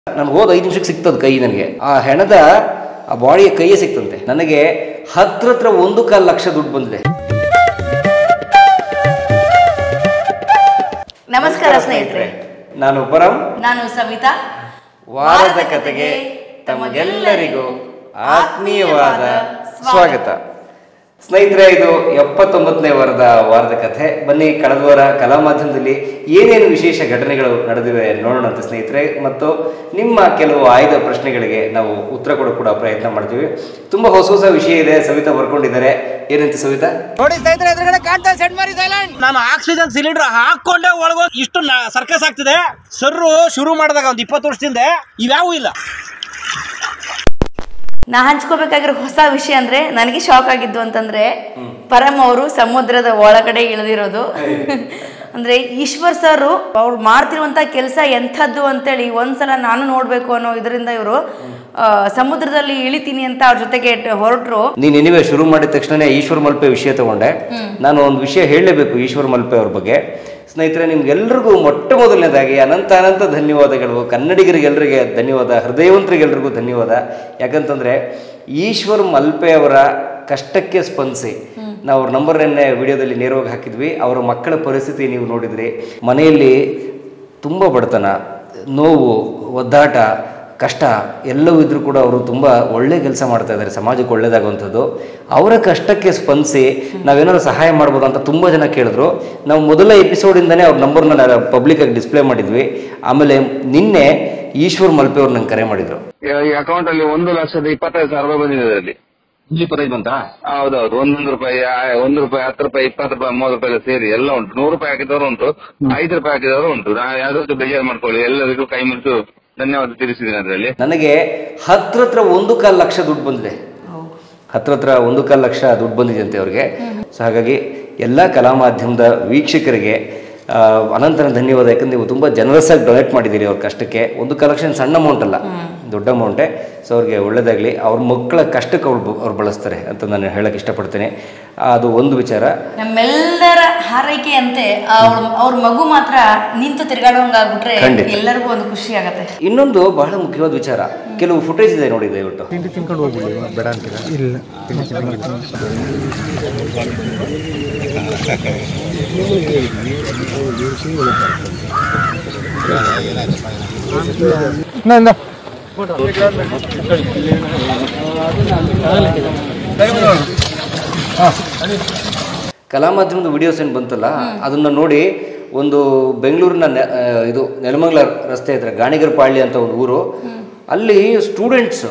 ನನ್ಗೆ ಹೋದ ಐದು ನಿಮಿಷಕ್ಕೆ ಸಿಗ್ತದೆ ಕೈ ನನಗೆ ಆ ಹೆಣದ ಆ ಬಾಡಿಯ ಕೈಯೇ ಸಿಕ್ತಂತೆ ನನಗೆ ಹತ್ರ ಹತ್ರ ಒಂದು ಕಾಲು ಲಕ್ಷ ದುಡ್ಡು ಬಂದಿದೆ ನಮಸ್ಕಾರ ಸ್ನೇಹಿತರೆ ನಾನು ಪರಂ ನಾನು ಸವಿತಾ ವಾರದ ಕತೆಗೆ ತಮಗೆಲ್ಲರಿಗೂ ಆತ್ಮೀಯವಾದ ಸ್ವಾಗತ ಸ್ನೇಹಿತರೆ ಇದು ಎಪ್ಪತ್ತೊಂಬತ್ತನೇ ವಾರದ ವಾರದ ಕಥೆ ಬನ್ನಿ ಕಳೆದ ವಾರ ಕಲಾ ಮಾಧ್ಯಮದಲ್ಲಿ ಏನೇನು ವಿಶೇಷ ಘಟನೆಗಳು ನಡೆದಿವೆ ನೋಡೋಣಂತೆ ಸ್ನೇಹಿತರೆ ಮತ್ತು ನಿಮ್ಮ ಕೆಲವು ಆಯ್ದ ಪ್ರಶ್ನೆಗಳಿಗೆ ನಾವು ಉತ್ತರ ಕೊಡೋ ಕೂಡ ಪ್ರಯತ್ನ ಮಾಡ್ತೀವಿ ತುಂಬಾ ಹೊಸ ಹೊಸ ವಿಷಯ ಇದೆ ಸವಿತಾ ಬರ್ಕೊಂಡಿದ್ದಾರೆ ಏನಂತ ಸವಿತಾ ನೋಡಿ ಸ್ನೇಹಿತರೆ ಎದುರುಗಡೆ ಕಾಣ್ತಾ ಸೆಟ್ ಮಾಡಿ ಸೈಲೆಂಟ್ ನಾನು ಆಕ್ಸಿಜನ್ ಸಿಲಿಂಡರ್ ಹಾಕೊಂಡೆ ಒಳಗೋಗಿ ಇಷ್ಟು ಸರ್ಕಸ್ ಆಗ್ತಿದೆ ಸರ್ರು ಶುರು ಮಾಡಿದಾಗ ಒಂದು ಇಪ್ಪತ್ತು ವರ್ಷದಿಂದ ಇವ್ಯಾವೂ ಇಲ್ಲ ನಾ ಹಂಚ್ಕೋಬೇಕಾಗಿರೋ ಹೊಸ ವಿಷಯ ಅಂದ್ರೆ ನನಗೆ ಶಾಕ್ ಆಗಿದ್ದು ಅಂತಂದ್ರೆ ಪರಮ್ ಅವರು ಸಮುದ್ರದ ಒಳಗಡೆ ಇಳಿದಿರೋದು ಅಂದ್ರೆ ಈಶ್ವರ್ ಸರ್ ಅವ್ರು ಮಾಡ್ತಿರುವಂತ ಕೆಲಸ ಎಂಥದ್ದು ಅಂತೇಳಿ ಒಂದ್ಸಲ ನಾನು ನೋಡ್ಬೇಕು ಅನ್ನೋ ಇದರಿಂದ ಇವರು ಸಮುದ್ರದಲ್ಲಿ ಇಳಿತೀನಿ ಅಂತ ಅವ್ರ ಜೊತೆಗೆ ಹೊರಟರು ನೀನು ಎನಿವೆ ಶುರು ಮಾಡಿದ ತಕ್ಷಣ ಈಶ್ವರ್ ಮಲ್ಪೆ ವಿಷಯ ತಗೊಂಡೆ ನಾನು ಒಂದು ವಿಷಯ ಹೇಳಲೇಬೇಕು ಈಶ್ವರ್ ಮಲ್ಪೆ ಅವ್ರ ಬಗ್ಗೆ ಸ್ನೇಹಿತರೆ ನಿಮ್ಗೆಲ್ರಿಗೂ ಮೊಟ್ಟ ಮೊದಲನೇದಾಗಿ ಅನಂತ ಅನಂತ ಧನ್ಯವಾದಗಳು ಕನ್ನಡಿಗರಿಗೆಲ್ಲರಿಗೆ ಧನ್ಯವಾದ ಹೃದಯವಂತರಿಗೆಲ್ರಿಗೂ ಧನ್ಯವಾದ ಯಾಕಂತಂದ್ರೆ ಈಶ್ವರ್ ಮಲ್ಪೆ ಅವರ ಕಷ್ಟಕ್ಕೆ ಸ್ಪಂದಿಸಿ ನಾವು ಅವ್ರ ನಂಬರನ್ನೇ ವಿಡಿಯೋದಲ್ಲಿ ನೇರವಾಗಿ ಹಾಕಿದ್ವಿ ಅವರ ಮಕ್ಕಳ ಪರಿಸ್ಥಿತಿ ನೀವು ನೋಡಿದ್ರಿ ಮನೆಯಲ್ಲಿ ತುಂಬ ಬಡತನ ನೋವು ಒದ್ದಾಟ ಕಷ್ಟ ಎಲ್ಲವೂ ಇದ್ರೂ ಕೂಡ ಅವರು ತುಂಬ ಒಳ್ಳೆ ಕೆಲಸ ಮಾಡ್ತಾ ಇದ್ದಾರೆ ಸಮಾಜಕ್ಕೆ ಒಳ್ಳೇದಾಗುವಂಥದ್ದು ಅವರ ಕಷ್ಟಕ್ಕೆ ಸ್ಪಂದಿಸಿ ನಾವೇನಾದ್ರು ಸಹಾಯ ಮಾಡ್ಬೋದು ಅಂತ ತುಂಬ ಜನ ಕೇಳಿದ್ರು ನಾವು ಮೊದಲ ಎಪಿಸೋಡಿಂದನೇ ಅವ್ರ ನಂಬರ್ನ ಪಬ್ಲಿಕ್ಕಾಗಿ ಡಿಸ್ಪ್ಲೇ ಮಾಡಿದ್ವಿ ಆಮೇಲೆ ನಿನ್ನೆ ಈಶ್ವರ್ ಮಲ್ಪೆ ಅವ್ರು ನಂಗೆ ಕರೆ ಮಾಡಿದ್ರು ಈ ಅಕೌಂಟ್ ಅಲ್ಲಿ ಒಂದು ಲಕ್ಷದ ಇಪ್ಪತ್ತೈದು ಸಾವಿರ ರೂಪಾಯಿ ಬಂದಿದೆ ಅದರಲ್ಲಿ ಇಪ್ಪತ್ತೈದು ಬಂತಾ ಹೌದೌದು ಒಂದೊಂದು ರೂಪಾಯಿ ಆ- ಒಂದು ರೂಪಾಯಿ ಹತ್ತು ರೂಪಾಯಿ ಇಪ್ಪತ್ತು ರೂಪಾಯಿ ಮೂವತ್ತು ರೂಪಾಯಿ ಎಲ್ಲ ಸೇರಿ ಎಲ್ಲ ಉಂಟು ನೂರು ರೂಪಾಯಿ ಹಾಕಿದವರು ಉಂಟು ಐದು ರೂಪಾಯಿ ಹಾಕಿದವರು ಉಂಟು ನಾ ಯಾವ್ದಾದ್ರು ಬೇಜಾರು ಮಾಡ್ಕೊಳ್ಳಿ ಎಲ್ಲರಿಗೂ ಕೈ ಮುಗಿದು ಧನ್ಯವಾದ ತಿಳಿಸಿದ್ದೀನಿ ಅದರಲ್ಲಿ ನನಗೆ ಹತ್ರ ಹತ್ರ ಒಂದು ಕಾಲು ಲಕ್ಷ ದುಡ್ಡು ಬಂದಿದೆ ಹತ್ರ ಹತ್ರ ಒಂದು ಕಾಲು ಲಕ್ಷ ದುಡ್ಡು ಬಂದಿದೆ ಅಂತೆ ಅವ್ರಿಗೆ ಸೊ ಹಾಗಾಗಿ ಎಲ್ಲ ಕಲಾ ಮಾಧ್ಯಮದ ವೀಕ್ಷಕರಿಗೆ ಆ, ಅನಂತರ ಧನ್ಯವಾದ ಯಾಕಂದ್ರೆ ನೀವು ತುಂಬ ಜನರಸ್ ಆಗಿ ಡೊನೇಟ್ ಮಾಡಿದ್ದೀರಿ ಅವ್ರ ಕಷ್ಟಕ್ಕೆ ಒಂದು ಕಾಲು ಲಕ್ಷ ಏನ್ ಸಣ್ಣ ಅಮೌಂಟ್ ಅಲ್ಲ ದೊಡ್ಡ ಅಮೌಂಟೇ ಸೊ ಅವ್ರಿಗೆ ಒಳ್ಳೇದಾಗಲಿ ಅವ್ರ ಮಕ್ಕಳ ಕಷ್ಟಕ್ಕೆ ಅವ್ರು ಬ- ಅವ್ರು ಬಳಸ್ತಾರೆ ಅಂತ ನಾನು ಹೇಳಕ್ಕೆ ಇಷ್ಟಪಡ್ತೇನೆ ಅದು ಒಂದು ವಿಚಾರ ನಮ್ಮೆಲ್ಲರ ಹಾರೈಕೆಯಂತೆ ಅವ್ರ ಅವ್ರ ಮಗು ಮಾತ್ರ ನಿಂತು ತಿರ್ಗಾಡೋಂಗಾಗ್ಬಿಟ್ರೆ ಖಂಡಿತ. ಎಲ್ಲರಿಗೂ ಒಂದು ಖುಷಿ ಆಗತ್ತೆ ಇನ್ನೊಂದು ಬಹಳ ಮುಖ್ಯವಾದ ವಿಚಾರ ಕೆಲವು ಫುಟೇಜ್ ಇದೆ ನೋಡಿ ದಯವಿಟ್ಟು ಕಲಾ ಮಾಧ್ಯಮದ ವಿಡಿಯೋಸ್ ಏನು ಬಂತಲ್ಲ ಅದನ್ನ ನೋಡಿ ಒಂದು ಬೆಂಗಳೂರಿನ ನೆ- ಆ, ಇದು ನೆಲಮಂಗಲ ರಸ್ತೆ ಹತ್ರ ಗಾಣಿಗರಪಾಳ್ಳಿ ಅಂತ ಒಂದು ಊರು ಅಲ್ಲಿ ಸ್ಟೂಡೆಂಟ್ಸ್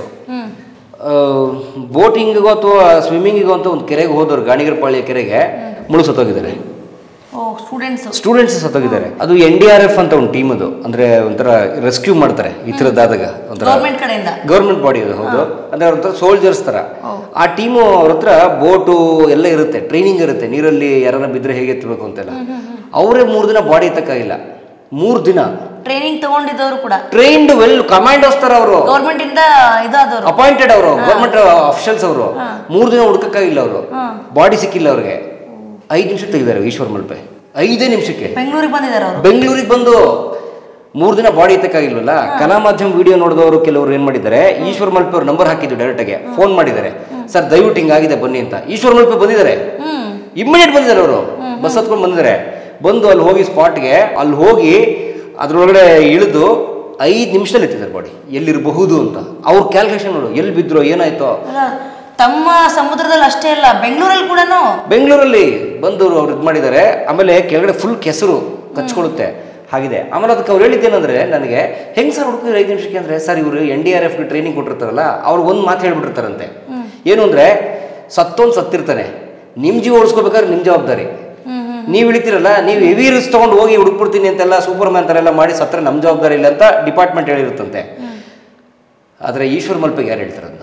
ಬೋಟಿಂಗಿಗೋ ಅಥವಾ ಸ್ವಿಮ್ಮಿಂಗಿಗೋ ಅಂತ ಒಂದು ಕೆರೆಗೆ ಹೋದವ್ರು ಗಾಣಿಗರಪಾಳ್ಯ ಕೆರೆಗೆ ಮುಳುಗ್ ಸತ್ತೋಗಿದ್ದಾರೆ ಓ ಸ್ಟೂಡೆಂಟ್ಸ್ ಸ್ಟೂಡೆಂಟ್ಸ್ ಸತ್ತೋಗಿದ್ದಾರೆ ಅದು ಎನ್ ಡಿ ಆರ್ ಎಫ್ ಅಂತ ಒಂದು ಟೀಮ್ ಅದು ಅಂದ್ರೆ ಒಂಥರ ರೆಸ್ಕ್ಯೂ ಮಾಡ್ತಾರೆ ಈ ಥರದ್ದಾದಾಗ ಒಂಥರ ಗೌರ್ಮೆಂಟ್ ಕಡೆಯಿಂದ ಗೌರ್ಮೆಂಟ್ ಬಾಡಿ ಅದು ಹೌದು ಅಂದ್ರೆ ಅವ್ರ ಹತ್ರ ಸೋಲ್ಜರ್ಸ್ ತರ ಆ ಟೀಮು ಅವ್ರ ಹತ್ರ ಬೋಟು ಎಲ್ಲ ಇರುತ್ತೆ ಟ್ರೈನಿಂಗ್ ಇರುತ್ತೆ ನೀರಲ್ಲಿ ಯಾರನ್ನ ಬಿದ್ರೆ ಹೇಗೆ ಎತ್ತಬೇಕು ಅಂತೆಲ್ಲ ಅವರೇ ಮೂರು ದಿನ ಬಾಡಿ ಎತ್ತಕ್ಕಾಗಿಲ್ಲ ಮೂರು ದಿನ ಟ್ರೈನಿಂಗ್ ತಗೊಂಡಿದ್ದವರು ಕೂಡ ಟ್ರೈನ್ಡ್ ವೆಲ್ ಕಮಾಂಡೋಸ್ ತರ ಅವರು ಗೌರ್ಮೆಂಟ್ ಇಂದ ಇದಾದವರು ಅಪಾಯಿಂಟೆಡ್ ಅವರು ಗೌರ್ಮೆಂಟ್ ಅಫಿಷಿಯಲ್ಸ್ ಅವರು ಮೂರು ದಿನ ಹುಡುಕಕ್ಕಾಗಿಲ್ಲ ಅವರು ಬಾಡಿ ಸಿಕ್ಕಿಲ್ಲ ಅವ್ರಿಗೆ ಐದು ನಿಮಿಷಕ್ಕೆ ತೆಗಿದ್ದಾರೆ ಈಶ್ವರ್ ಮಲ್ಪೆ ಐದೇ ನಿಮಿಷಕ್ಕೆ ಬೆಂಗಳೂರಿಗೆ ಬಂದಿದ್ದಾರೆ ಅವರು ಬೆಂಗಳೂರಿಗೆ ಬಂದು ಮೂರು ದಿನ ಬಾಡಿ ಎತ್ತಕ್ಕಾಗಿಲ್ವಲ್ಲ ಕಲಾ ಮಾಧ್ಯಮ ವಿಡಿಯೋ ನೋಡಿದವರು ಕೆಲವರು ಏನ್ ಮಾಡಿದ್ದಾರೆ ಈಶ್ವರ್ ಮಲ್ಪೆ ಅವ್ರ ನಂಬರ್ ಹಾಕಿದ್ದು ಡೈರೆಕ್ಟ್ ಆಗಿ ಫೋನ್ ಮಾಡಿದ್ದಾರೆ ಸರ್ ದಯವಿಟ್ಟು ಹಿಂಗಾಗಿದೆ ಬನ್ನಿ ಅಂತ ಈಶ್ವರ್ ಮಲ್ಪೆ ಬಂದಿದ್ದಾರೆ ಇಮ್ಮಿಡಿಯೇಟ್ ಬಂದಿದ್ದಾರೆ ಅವರು ಬಸ್ ಹತ್ಕೊಂಡು ಬಂದಿದ್ದಾರೆ ಬಂದು ಅಲ್ಲಿ ಹೋಗಿ ಸ್ಪಾಟ್ಗೆ ಅಲ್ಲಿ ಹೋಗಿ ಅದ್ರೊಳಗಡೆ ಇಳಿದು ಐದು ನಿಮಿಷದಲ್ಲಿ ಎತ್ತಿದ್ದಾರೆ ಬಾಡಿ ಎಲ್ಲಿರಬಹುದು ಅಂತ ಅವ್ರ ಕ್ಯಾಲ್ಕುಲೇಷನ್ ನೋಡು ಎಲ್ಲಿ ಬಿದ್ರು ಏನಾಯ್ತೋ ಅಲ್ಲ, ತಮ್ಮ ಸಮುದ್ರದಲ್ಲಿ ಅಷ್ಟೇ ಅಲ್ಲ ಬೆಂಗಳೂರಲ್ಲಿ ಕೂಡ ಬೆಂಗಳೂರಲ್ಲಿ ಬಂದು ಅವ್ರು ಇದು ಮಾಡಿದ್ದಾರೆ ಆಮೇಲೆ ಕೆಳಗಡೆ ಫುಲ್ ಕೆಸರು ಕಚ್ಕೊಳುತ್ತೆ ಹಾಗಿದೆ ಆಮೇಲೆ ಅದಕ್ಕೆ ಅವ್ರು ಹೇಳಿದ್ದೇನೆಂದ್ರೆ ನನಗೆ ಹೆಂಗ್ ಸರ್ ಹುಡುಕಿದ್ರೆ ಐದು ನಿಮಿಷಕ್ಕೆ ಅಂದ್ರೆ ಸರ್ ಇವರು N D R F training ಕೊಟ್ಟಿರ್ತಾರಲ್ಲ ಅವ್ರು ಒಂದು ಮಾತು ಹೇಳ್ಬಿಟ್ಟಿರ್ತಾರಂತೆ ಏನು ಅಂದ್ರೆ ಸತ್ತೋನ್ ಸತ್ತಿರ್ತಾನೆ ನಿಮ್ ಜೀವ ಉಳಿಸ್ಕೋಬೇಕಾದ್ರೆ ನಿಮ್ ಜವಾಬ್ದಾರಿ ನೀವು ಇಳಿತೀರಲ್ಲ ನೀವು ಹೆವಿ ರಿಸ್ಕ್ ತಗೊಂಡು ಹೋಗಿ ಹುಡುಕ್ಬಿಡ್ತೀನಿ ಅಂತೆಲ್ಲ ಸೂಪರ್ ಮ್ಯಾನ್ ಥರ ಎಲ್ಲ ಮಾಡಿ ಸತ್ತರೆ ನಮ್ಮ ಜವಾಬ್ದಾರಿ ಇಲ್ಲ ಅಂತ ಡಿಪಾರ್ಟ್ಮೆಂಟ್ ಹೇಳಿರುತ್ತಂತೆ ಆದರೆ ಈಶ್ವರ್ ಮಲ್ಪೆಗೆ ಯಾರು ಹೇಳ್ತಾರೆ ಅದನ್ನ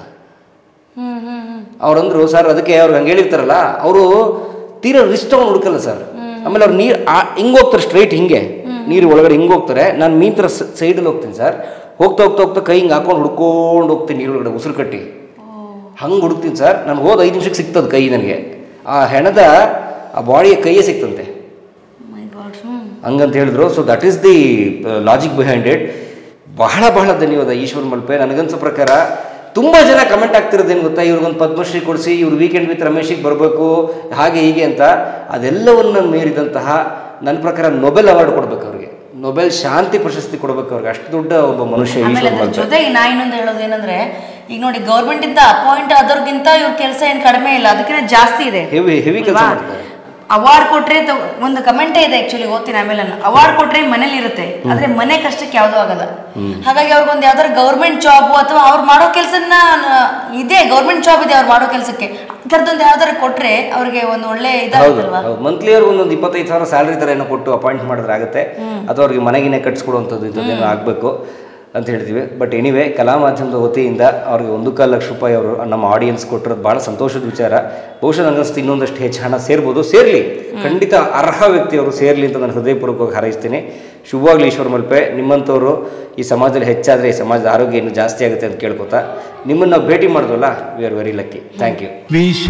ಅವ್ರಂದ್ರು ಸರ್ ಅದಕ್ಕೆ ಅವ್ರಿಗೆ ಹಂಗೆ ಹೇಳಿರ್ತಾರಲ್ಲ ಅವರು ತೀರಾ ರಿಸ್ಕ್ ತಗೊಂಡು ಹುಡುಕಲ್ಲ ಸರ್ ಆಮೇಲೆ ಅವ್ರು ನೀರು ಹಿಂಗೆ ಹೋಗ್ತಾರೆ ಸ್ಟ್ರೈಟ್ ಹಿಂಗೆ ನೀರು ಒಳಗಡೆ ಹಿಂಗೆ ಹೋಗ್ತಾರೆ ನಾನು ಮೀನ್ ಥರ ಸೈಡಲ್ಲಿ ಹೋಗ್ತೀನಿ ಸರ್ ಹೋಗ್ತಾ ಹೋಗ್ತಾ ಹೋಗ್ತಾ ಕೈ ಹಿಂಗೆ ಹಾಕೊಂಡು ಹುಡ್ಕೊಂಡು ಹೋಗ್ತೀನಿ ನೀರು ಒಳಗಡೆ ಉಸಿರು ಕಟ್ಟಿ ಹಂಗೆ ಹುಡುಕ್ತೀನಿ ಸರ್ ನಾನು ಹೋದ ಐದು ನಿಮಿಷಕ್ಕೆ ಸಿಗ್ತದೆ ಕೈ ನನಗೆ ಆ ಹೆಣದ ಆ ಬಾಡಿಯ ಕೈಯೇ ಸಿಕ್ತಂತೆ ಹಂಗಂತ ಹೇಳಿದ್ರು so that is the logic behind it ಬಹಳ ಬಹಳ ಧನ್ಯವಾದ ಈಶ್ವರ್ ಮಲ್ಪೆ ನನಗನ್ಸೋ ಪ್ರಕಾರ ತುಂಬ ಜನ ಕಮೆಂಟ್ ಆಗ್ತಿರೋದೇನು ಗೊತ್ತಾ ಇವ್ರಿಗೊಂದು ಪದ್ಮಶ್ರೀ ಕೊಡಿಸಿ ಇವ್ರು ವೀಕೆಂಡ್ ವಿತ್ ರಮೇಶಿಗೆ ಬರಬೇಕು ಹಾಗೆ ಹೀಗೆ ಅಂತ ಅದೆಲ್ಲವನ್ನು ಮೀರಿದಂತಹ ನನ್ನ ಪ್ರಕಾರ ನೊಬೆಲ್ ಅವಾರ್ಡ್ ಕೊಡ್ಬೇಕು ಅವ್ರಿಗೆ ನೊಬೆಲ್ ಶಾಂತಿ ಪ್ರಶಸ್ತಿ ಕೊಡ್ಬೇಕು ಅವ್ರಿಗೆ ಅಷ್ಟು ದೊಡ್ಡ ಒಬ್ಬ ಮನುಷ್ಯ ಆಮೇಲೆ ಈಶ್ವರ್ ಅದ್ರ ಮಲ್ಪೆ ಜೊತೆಗೆ ನಾ ಇನ್ನೊಂದು ಹೇಳೋದು ಏನಂದ್ರೆ ಈಗ ನೋಡಿ ಗೌರ್ಮೆಂಟ್ ಇಂದ ಅಪಾಯಿಂಟ್ ಆದವ್ರಿಗಿಂತ ಇವ್ರ ಕೆಲಸ ಏನ್ ಕಡಿಮೆ ಇಲ್ಲ ಅದಕ್ಕಿಂತ ಜಾಸ್ತಿ ಇದೆ ಹೆವಿ ಹೆವಿ ಕೆಲಸ ಮಾಡ್ತಾರೆ ಅವಾರ್ಡ್ ಕೊಟ್ರೆ ತ- ಒಂದು ಕಮೆಂಟೇ ಇದೆ ಆಕ್ಚುಲಿ ಓದ್ತೀನಿ ಆಮೇಲೆ ಅವಾರ್ಡ್ ಕೊಟ್ರೆ ಮನೇಲಿ ಇರುತ್ತೆ ಆದ್ರೆ ಮನೆ ಕಷ್ಟಕ್ಕೆ ಯಾವ್ದೂ ಆಗಲ್ಲ ಹಾಗಾಗಿ ಅವ್ರಿಗೊಂದು ಯಾವ್ದಾದ್ರು ಗೌರ್ಮೆಂಟ್ ಜಾಬ್ ಅಥವಾ ಅವ್ರು ಮಾಡೋ ಕೆಲಸನ ಇದೆ ಗೌರ್ಮೆಂಟ್ ಜಾಬ್ ಇದೆ ಅವ್ರು ಮಾಡೋ ಕೆಲಸಕ್ಕೆ ಅದರದ್ದೊಂದು ಯಾವ್ದಾರು ಕೊಟ್ರೆ ಅವ್ರಿಗೆ ಒಂದು ಒಳ್ಳೆ ಹೌದು ಇದಾಗುತ್ತಲ್ವಾ ಹೌದು ಮಂತ್ಲಿ ಅವ್ರಿಗೆ ಒಂದೊಂದು ಇಪ್ಪತ್ತೈದು ಸಾವಿರ ಸ್ಯಾಲ್ರಿ ಥರ ಏನೋ ಕೊಟ್ಟು ಅಪಾಯಿಂಟ್ ಮಾಡಿದ್ರೆ ಆಗುತ್ತೆ ಅಥವಾ ಅವ್ರಿಗೆ ಮನೆಗಿನೇ ಕಟ್ಸ್ಕೊಡುವಂಥದ್ದು ಇಂಥದ್ದೇನೋ ಆಗಬೇಕು ಅಂತ ಹೇಳ್ತೀವಿ ಬಟ್ ಎನಿವೆ ಕಲಾ ಮಾಧ್ಯಮದ ವತಿಯಿಂದ ಅವ್ರಿಗೆ ಒಂದು ಕಾಲು ಲಕ್ಷ ರೂಪಾಯಿ ಅವರು ನಮ್ಮ ಆಡಿಯನ್ಸ್ ಕೊಟ್ಟಿರೋದು ಭಾಳ ಸಂತೋಷದ ವಿಚಾರ ಬಹುಶಃ ನನಗನ್ನಿಸ್ತು ಇನ್ನೊಂದಷ್ಟು ಹೆಚ್ಚು ಹಣ ಸೇರ್ಬೋದು ಸೇರಲಿ ಖಂಡಿತ ಅರ್ಹ ವ್ಯಕ್ತಿಯವರು ಸೇರಲಿ ಅಂತ ನಾನು ಹೃದಯಪೂರ್ವಕವಾಗಿ ಹಾರೈಸ್ತೀನಿ ಶುಭವಾಗ್ಲಿ ಈಶ್ವರ ಮಲ್ಪೆ ನಿಮ್ಮಂಥವ್ರು ಈ ಸಮಾಜದಲ್ಲಿ ಹೆಚ್ಚಾದರೆ ಈ ಸಮಾಜದ ಆರೋಗ್ಯ ಇನ್ನೂ ಜಾಸ್ತಿ ಆಗುತ್ತೆ ಅಂತ ಕೇಳ್ಕೊತಾ ನಿಮ್ಮನ್ನು ನಾವು ಭೇಟಿ ಮಾಡಿದ್ವಲ್ಲ we are very lucky thank you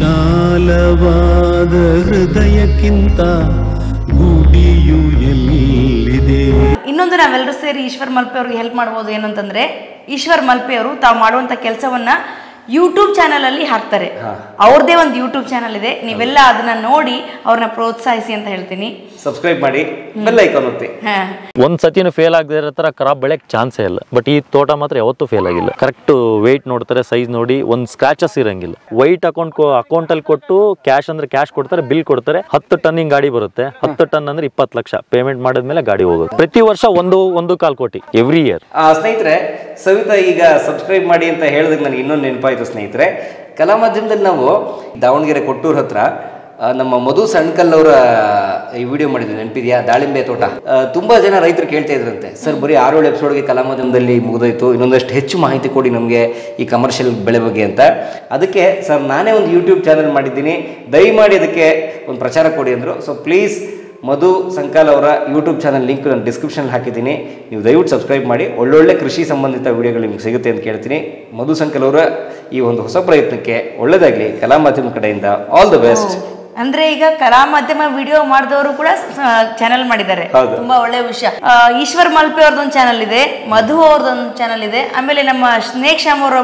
ವಿಶಾಲವಾದ ಹೃದಯಕ್ಕಿಂತ ಗುಡಿಯು ಎಲ್ಲಿದೆ ಇನ್ನೊಂದು ನಾವೆಲ್ಲರೂ ಸೇರಿ ಈಶ್ವರ್ ಮಲ್ಪೆ ಅವ್ರಿಗೆ ಹೆಲ್ಪ್ ಮಾಡ್ಬೋದು ಏನು ಅಂತಂದ್ರೆ ಈಶ್ವರ್ ಮಲ್ಪೆ ಅವರು ತಾವು ಮಾಡುವಂತ ಕೆಲಸವನ್ನ ಯೂಟ್ಯೂಬ್ ಚಾನಲ್ ಅಲ್ಲಿ ಹಾಕ್ತಾರೆ ಅವ್ರದೇ ಒಂದು ಯೂಟ್ಯೂಬ್ ಚಾನಲ್ ಇದೆ ನೀವೆಲ್ಲ ಅದನ್ನ ನೋಡಿ ಅವ್ರನ್ನ ಪ್ರೋತ್ಸಾಹಿಸಿ ಅಂತ ಹೇಳ್ತೀನಿ ಸಬ್ಸ್ಕ್ರೈಬ್ ಮಾಡಿ ಬೆಲ್ ಐಕಾನ್ ಒತ್ತಿ ಹಾ ಒಂದ್ ಸತಿನೂ ಫೇಲ್ ಆಗದೆ ಇರೋ ತರ ಕ್ರಾಪ್ ಬೆಳೆಯಕ್ ಚಾನ್ಸೇ ಇಲ್ಲ ಬಟ್ ಈ ತೋಟ ಮಾತ್ರ ಯಾವತ್ತೂ ಫೇಲ್ ಆಗಿಲ್ಲ ಕರೆಕ್ಟ್ ವೆಯ್ಟ್ ನೋಡ್ತಾರೆ ಸೈಜ್ ನೋಡಿ ಒಂದ್ ಸ್ಕ್ರಾಚಸ್ ಇರಂಗಿಲ್ಲ ವೈಟ್ ಅಕೌಂಟ್ ಅಕೌಂಟ್ ಅಲ್ಲಿ ಕೊಟ್ಟು ಕ್ಯಾಶ್ ಅಂದ್ರೆ ಕ್ಯಾಶ್ ಕೊಡ್ತಾರೆ ಬಿಲ್ ಕೊಡ್ತಾರೆ ಹತ್ತು ಟನ್ನಿಂಗ್ ಗಾಡಿ ಬರುತ್ತೆ ಹತ್ತು ಟನ್ ಅಂದ್ರೆ ಇಪ್ಪತ್ತು ಲಕ್ಷ ಪೇಮೆಂಟ್ ಮಾಡಿದ್ಮೇಲೆ ಗಾಡಿ ಹೋಗುತ್ತೆ ಪ್ರತಿ ವರ್ಷ ಒಂದು ಒಂದು ಕಾಲ್ ಕೋಟಿ ಎವ್ರಿ ಇಯರ್ ಆ, ಸ್ನೇಹಿತರೆ ಸವಿತಾ ಈಗ ಸಬ್ಸ್ಕ್ರೈಬ್ ಮಾಡಿ ಅಂತ ಹೇಳಿದಾಗ ನನಗೆ ಇನ್ನೊಂದು ನೆನಪಾಯಿತು ಸ್ನೇಹಿತರೆ ಕಲಾ ಮಾಧ್ಯಮದಲ್ಲಿ ನಾವು ದಾವಣಗೆರೆ ಕೊಟ್ಟೂರ್ ಹತ್ರ ಆ, ನಮ್ಮ ಮಧು ಸಣ್ಕಲ್ ಅವರ ಈ ವಿಡಿಯೋ ಮಾಡಿದ್ವಿ ನೆನಪಿದ್ಯಾ ದಾಳಿಂಬೆ ತೋಟ ಆ, ತುಂಬಾ ಜನ ರೈತರು ಕೇಳ್ತಾ ಇದ್ರಂತೆ ಸರ್ ಬರೀ ಆರೇಳು ಎಪಿಸೋಡ್ಗೆ ಕಲಾ ಮಾಧ್ಯಮದಲ್ಲಿ ಮುಗಿದೋಯ್ತು ಇನ್ನೊಂದಷ್ಟು ಹೆಚ್ಚು ಮಾಹಿತಿ ಕೊಡಿ ನಮಗೆ ಈ ಕಮರ್ಷಿಯಲ್ ಬೆಳೆ ಬಗ್ಗೆ ಅಂತ ಅದಕ್ಕೆ ಸರ್ ನಾನೇ ಒಂದು ಯೂಟ್ಯೂಬ್ ಚಾನಲ್ ಮಾಡಿದ್ದೀನಿ ದಯಮಾಡಿ ಅದಕ್ಕೆ ಒಂದು ಪ್ರಚಾರ ಕೊಡಿ ಅಂದರು ಸೊ ಪ್ಲೀಸ್ ಮಧು ಸಂಕಾಲ್ ಅವರ ಯೂಟ್ಯೂಬ್ ಚಾನಲ್ ಲಿಂಕ್ ನಾನು ಡಿಸ್ಕ್ರಿಪ್ಷನ್ ಹಾಕಿದ್ದೀನಿ ನೀವು ದಯವಿಟ್ಟು ಸಬ್ಸ್ಕ್ರೈಬ್ ಮಾಡಿ ಒಳ್ಳೊಳ್ಳೆ ಕೃಷಿ ಸಂಬಂಧಿತ ವಿಡಿಯೋಗಳು ನಿಮ್ಗೆ ಸಿಗುತ್ತೆ ಅಂತ ಕೇಳ್ತೀನಿ ಮಧು ಸಂಕಲ್ ಅವರ ಈ ಒಂದು ಹೊಸ ಪ್ರಯತ್ನಕ್ಕೆ ಒಳ್ಳೆಯದಾಗಲಿ ಕಲಾ ಮಾಧ್ಯಮ ಕಡೆಯಿಂದ ಆಲ್ ದ ಬೆಸ್ಟ್ ಅಂದ್ರೆ ಈಗ ಕಲಾ ಮಾಧ್ಯಮ ವಿಡಿಯೋ ಮಾಡಿದವರು ಕೂಡ ಚಾನೆಲ್ ಮಾಡಿದ್ದಾರೆ ಹೌದು. ತುಂಬಾ ಒಳ್ಳೆ ವಿಷಯ ಆ, ಈಶ್ವರ್ ಮಲ್ಪೆ ಅವ್ರದ್ದೊಂದು ಚಾನಲ್ ಇದೆ ಮಧು ಅವ್ರದ್ದೊಂದು ಚಾನಲ್ ಇದೆ ಆಮೇಲೆ ನಮ್ಮ ಸ್ನೇಕ್ ಶ್ಯಾಮ್ ಅವರ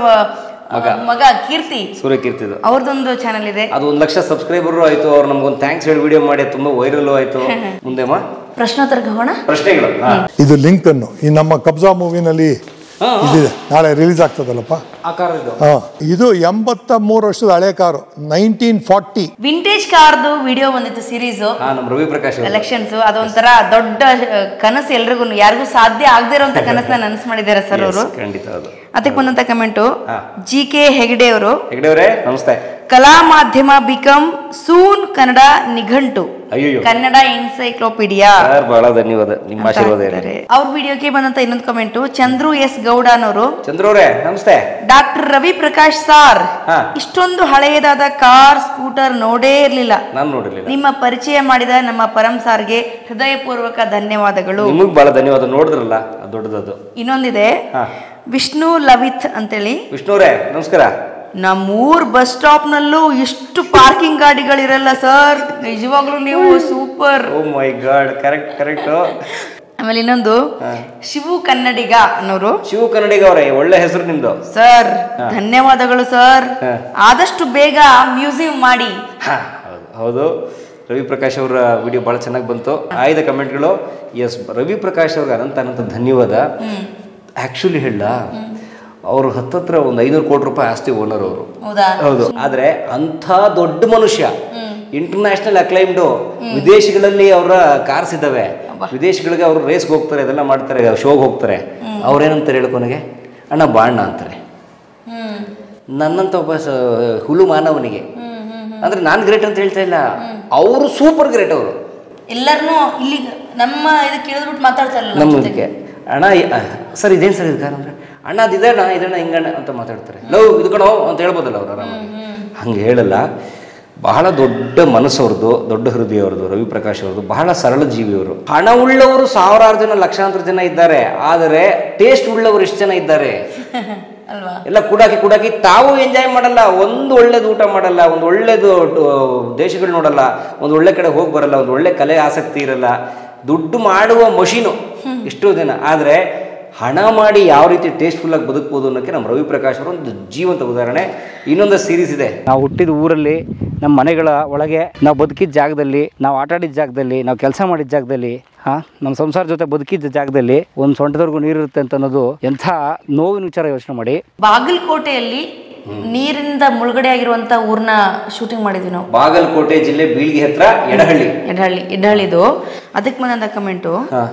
ಮಗ ಕೀರ್ತಿ ಸೂರ್ಯಕೀರ್ತಿದು ಅವ್ರದ್ದೊಂದು ಚಾನಲ್ ಇದೆ ಅದು ಒಂದು ಲಕ್ಷ ಸಬ್ಸ್ಕ್ರೈಬರು ಆಯಿತು ಅವ್ರು ನಮ್ಗೊಂದು ಥ್ಯಾಂಕ್ಸ್ ಹೇಳಿ ವಿಡಿಯೋ ಮಾಡಿ ಅದು ತುಂಬ ವೈರಲ್ಲು ಆಯಿತು ಮುಂದೆಮ್ಮ ಪ್ರಶ್ನೋತ್ತರಕ್ಕೆ ಹೋಗೋಣ ಪ್ರಶ್ನೆಗಳು ಹಾಂ ಇದು ಲಿಂಕ್ ಅನ್ನು ಈ ನಮ್ಮ ಕಬ್ಜಾ ಮೂವಿನಲ್ಲಿ ಇದಿದೆ ನಾಳೆ ರಿಲೀಸ್ ಆಗ್ತದಲ್ಲಪ್ಪ ಆಕಾರದ್ದು ಹಾ ಇದು ಎಂಬತ್ತ ಮೂರು ವರ್ಷದ ಹಳೆ ಕಾರು ನೈನ್ಟೀನ್ ಫಾರ್ಟಿ ವಿಂಟೇಜ್ ಕಾರ್ದು ವಿಡಿಯೋ ಬಂದಿತ್ತು ಸೀರೀಸ್ ಹಾಂ ನಮ್ಮ ರವಿ ಪ್ರಕಾಶ್ ಅವರು ಕಲೆಕ್ಷನ್ಸ್ ಅದೊಂಥರ ದೊಡ್ಡ ಆ, ಕನಸು ಎಲ್ರಿಗೂ ಯಾರಿಗೂ ಸಾಧ್ಯ ಆಗದೆ ಇರೋಂಥ ಕನಸನ್ನ ನನಸು ಮಾಡಿದ್ದಾರೆ ಸರ್ ಅವರು ಖಂಡಿತ ಅದು ಅದಕ್ಕೆ ಬಂದಂತ ಕಮೆಂಟು ಹಾ. ಜಿ ಕೆ ಹೆಗ್ಡೆ ಅವರು ಹೆಗ್ಡೆ ಅವರೇ ನಮಸ್ತೆ ಕಲಾ ಮಾಧ್ಯಮ ಬಿಕಮ್ ಸೂನ್ ಕನ್ನಡ ನಿಘಂಟು ಅಯ್ಯಯ್ಯೋ. ಕನ್ನಡ ಎನ್ಸೈಕ್ಲೋಪೀಡಿಯಾ ಸರ್ ಭಾಳ ಧನ್ಯವಾದ ನಿಮ್ಮ ಆಶೀರ್ವಾದ ಇರಲಿ ಅವ್ರ ವಿಡಿಯೋಗೆ ಬಂದಂತ ಇನ್ನೊಂದು ಕಮೆಂಟು ಚಂದ್ರು ಎಸ್ ಗೌಡನವರು ಚಂದ್ರವ್ರೆ ನಮಸ್ತೆ ಡಾಕ್ಟರ್ ರವಿ ಪ್ರಕಾಶ್ ಸಾರ್ ಹಾ. ಇಷ್ಟೊಂದು ಹಳೆಯದಾದ ಕಾರ್ ಸ್ಕೂಟರ್ ನೋಡೇ ಇರ್ಲಿಲ್ಲ ನಾನು ನೋಡಿರ್ಲಿಲ್ಲ ನಿಮ್ಮ ಪರಿಚಯ ಮಾಡಿದ ನಮ್ಮ ಪರಂ ಸಾರ್ಗೆ ಹೃದಯಪೂರ್ವಕ ಧನ್ಯವಾದಗಳು ನಿಮಗೆ ಭಾಳ ಧನ್ಯವಾದ ನೋಡಿದ್ರಲ್ಲ ಅದು ದೊಡ್ಡದದು ಇನ್ನೊಂದಿದೆ ಹಾ. ವಿಷ್ಣು ಲವಿತ್ ಅಂತೇಳಿ ವಿಷ್ಣುವ್ರೆ ನಮಸ್ಕಾರ ನಮ್ಮೂರ್ ಬಸ್ ಸ್ಟಾಪ್ ನಲ್ಲೂ ಇಷ್ಟು ಪಾರ್ಕಿಂಗ್ ಗಾಡಿಗಳಿರಲ್ಲ ಸರ್ ನಿಜವಾಗ್ಲೂ ನೀವು super oh my god correct correct ಆಮೇಲೆ ಇನ್ನೊಂದು ಶಿವು ಕನ್ನಡಿಗ ಅನ್ನೋರು ಶಿವ ಕನ್ನಡಿಗ ಅವರೇ ಒಳ್ಳೆ ಹೆಸರು ನಿಮ್ದು ಸರ್ ಧನ್ಯವಾದಗಳು ಸರ್ ಹಾ. ಆದಷ್ಟು ಬೇಗ ಮ್ಯೂಸಿಯಂ ಮಾಡಿ ಹಾ, ಹೌದು ಹೌದು ರವಿ ಪ್ರಕಾಶ್ ಅವರ ವಿಡಿಯೋ ಭಾಳ ಚೆನ್ನಾಗಿ ಬಂತು ಆಯ್ದ ಕಮೆಂಟ್ಗಳು ಎಸ್ ರವಿ ಪ್ರಕಾಶ್ ಅವ್ರಿಗೆ ಅನಂತ ಅನಂತ ಧನ್ಯವಾದ ಆ್ಯಕ್ಚುಲಿ ಹೇಳ ಅವರು ಹತ್ತತ್ರ ಒಂದು ಐನೂರು ಕೋಟಿ ರೂಪಾಯಿ ಆಸ್ತಿ ಓನರ್ ಅವರು ಹೌದಾ ಹೌದು ಆದ್ರೆ ಅಂಥ ದೊಡ್ಡ ಮನುಷ್ಯ ಇಂಟರ್ನ್ಯಾಷನಲ್ ಅಕ್ಲೈಮ್ಡು ವಿದೇಶಗಳಲ್ಲಿ ಅವರ ಕಾರ್ಸ್ ಇದ್ದಾವೆ ವಿದೇಶಗಳಿಗೆ ಅವರು ರೇಸ್ಗೆ ಹೋಗ್ತಾರೆ ಅದೆಲ್ಲ ಮಾಡ್ತಾರೆ ಶೋಗೆ ಹೋಗ್ತಾರೆ ಅವ್ರೇನಂತಾರೆ ಹೇಳು ಕೊನೆಗೆ ಅಣ್ಣ ಬಾಣ್ಣ ಅಂತಾರೆ ಹ್ಮ್ ನನ್ನಂತ ಒಬ್ಬ ಸ ಹುಲು ಮಾನವನಿಗೆ ಅಂದ್ರೆ ನಾನು ಗ್ರೇಟ್ ಅಂತ ಹೇಳ್ತಾ ಇಲ್ಲ ಅವರು ಸೂಪರ್ ಗ್ರೇಟ್ ಅವರು ಎಲ್ಲರನ್ನೂ ಇಲ್ಲಿ ನಮ್ಮ ಇದಕ್ಕೆ ಇಳಿದ್ಬಿಟ್ಟು ಮಾತಾಡ್ತಾರಲ್ಲ ನಮ್ಮ ಇದಕ್ಕೆ ಅಣ್ಣ ಈ- ಅಹ್, ಸರ್ ಇದೇನು ಸರ್ ಇದು ಕಾರ್ ಅಂದ್ರೆ ಅಣ್ಣ ಅದಿದಣ್ಣ ಇದಣ್ಣ ಹಿಂಗಣ್ಣ ಅಂತ ಮಾತಾಡ್ತಾರೆ ಲವ್ ಇದು ಕಣೋ ಅಂತ ಹೇಳ್ಬೋದಲ್ಲ ಅವ್ರು ಆರಾಮಾಗಿ ಹಂಗೆ ಹೇಳಲ್ಲ ಬಹಳ ದೊಡ್ಡ ಮನಸ್ಸವ್ರದ್ದು ದೊಡ್ಡ ಹೃದಯ ಅವ್ರದ್ದು ರವಿ ಪ್ರಕಾಶ್ ಅವ್ರದ್ದು ಬಹಳ ಸರಳ ಜೀವಿಯವರು ಹಣ ಉಳ್ಳವರು ಸಾವಿರಾರು ಜನ ಲಕ್ಷಾಂತರ ಜನ ಇದ್ದಾರೆ ಆದರೆ ಟೇಸ್ಟ್ ಉಳ್ಳವರು ಎಷ್ಟು ಜನ ಇದ್ದಾರೆ ಅಲ್ವಾ ಎಲ್ಲ ಕೂಡಾಕಿ ಕೂಡಾಕಿ ತಾವು ಎಂಜಾಯ್ ಮಾಡಲ್ಲ ಒಂದು ಒಳ್ಳೇದು ಊಟ ಮಾಡಲ್ಲ ಒಂದು ಒಳ್ಳೇದು ದೇಶಗಳು ನೋಡಲ್ಲ ಒಂದು ಒಳ್ಳೆ ಕಡೆ ಹೋಗಿ ಬರಲ್ಲ ಒಂದು ಒಳ್ಳೆ ಕಲೆ ಆಸಕ್ತಿ ಇರಲ್ಲ ದುಡ್ಡು ಮಾಡುವ ಮಷೀನು ಇಷ್ಟು ದಿನ ಆದರೆ ಹಣ ಮಾಡಿ ಯಾವ ರೀತಿ ಟೇಸ್ಟ್ಫುಲ್ಲಾಗಿ ಬದುಕ್ಬೋದು ಅನ್ನೋಕ್ಕೆ ನಮ್ಮ ರವಿ ಪ್ರಕಾಶ್ ಅವರು ಒಂದು ಜೀವಂತ ಉದಾಹರಣೆ ಇನ್ನೊಂದು ಸೀರೀಸ್ ಇದೆ ನಾವು ಹುಟ್ಟಿದ ಊರಲ್ಲಿ ನಮ್ಮ ಮನೆಗಳ ಒಳಗೆ ನಾವು ಬದುಕಿದ ಜಾಗದಲ್ಲಿ ನಾವು ಆಟ ಆಡಿದ ಜಾಗದಲ್ಲಿ ನಾವು ಕೆಲಸ ಮಾಡಿದ ಜಾಗದಲ್ಲಿ ಹಾ ನಮ್ಮ ಸಂಸಾರ ಜೊತೆ ಬದುಕಿದ್ದ ಜಾಗದಲ್ಲಿ ಒಂದು ಸೊಂಟದವರೆಗೂ ನೀರಿರುತ್ತೆ ಅಂತ ಅನ್ನೋದು ಎಂಥ ನೋವಿನ ವಿಚಾರ ಯೋಚನೆ ಮಾಡಿ ಬಾಗಲಕೋಟೆಯಲ್ಲಿ ನೀರಿಂದ ಮುಳುಗಡೆ ಆಗಿರುವಂತ ಊರ್ನ ಶೂಟಿಂಗ್ ಮಾಡಿದ್ವಿ ನಾವು ಬಾಗಲಕೋಟೆ ಜಿಲ್ಲೆ ಬೀಳ್ಗಿ ಹತ್ರ ಎಡಹಳ್ಳಿ ಎಡಹಳ್ಳಿ ಎಡಹಳ್ಳಿದು ಅದಕ್ಕೆ ಬಂದಂತ ಕಮೆಂಟು ಹಾಂ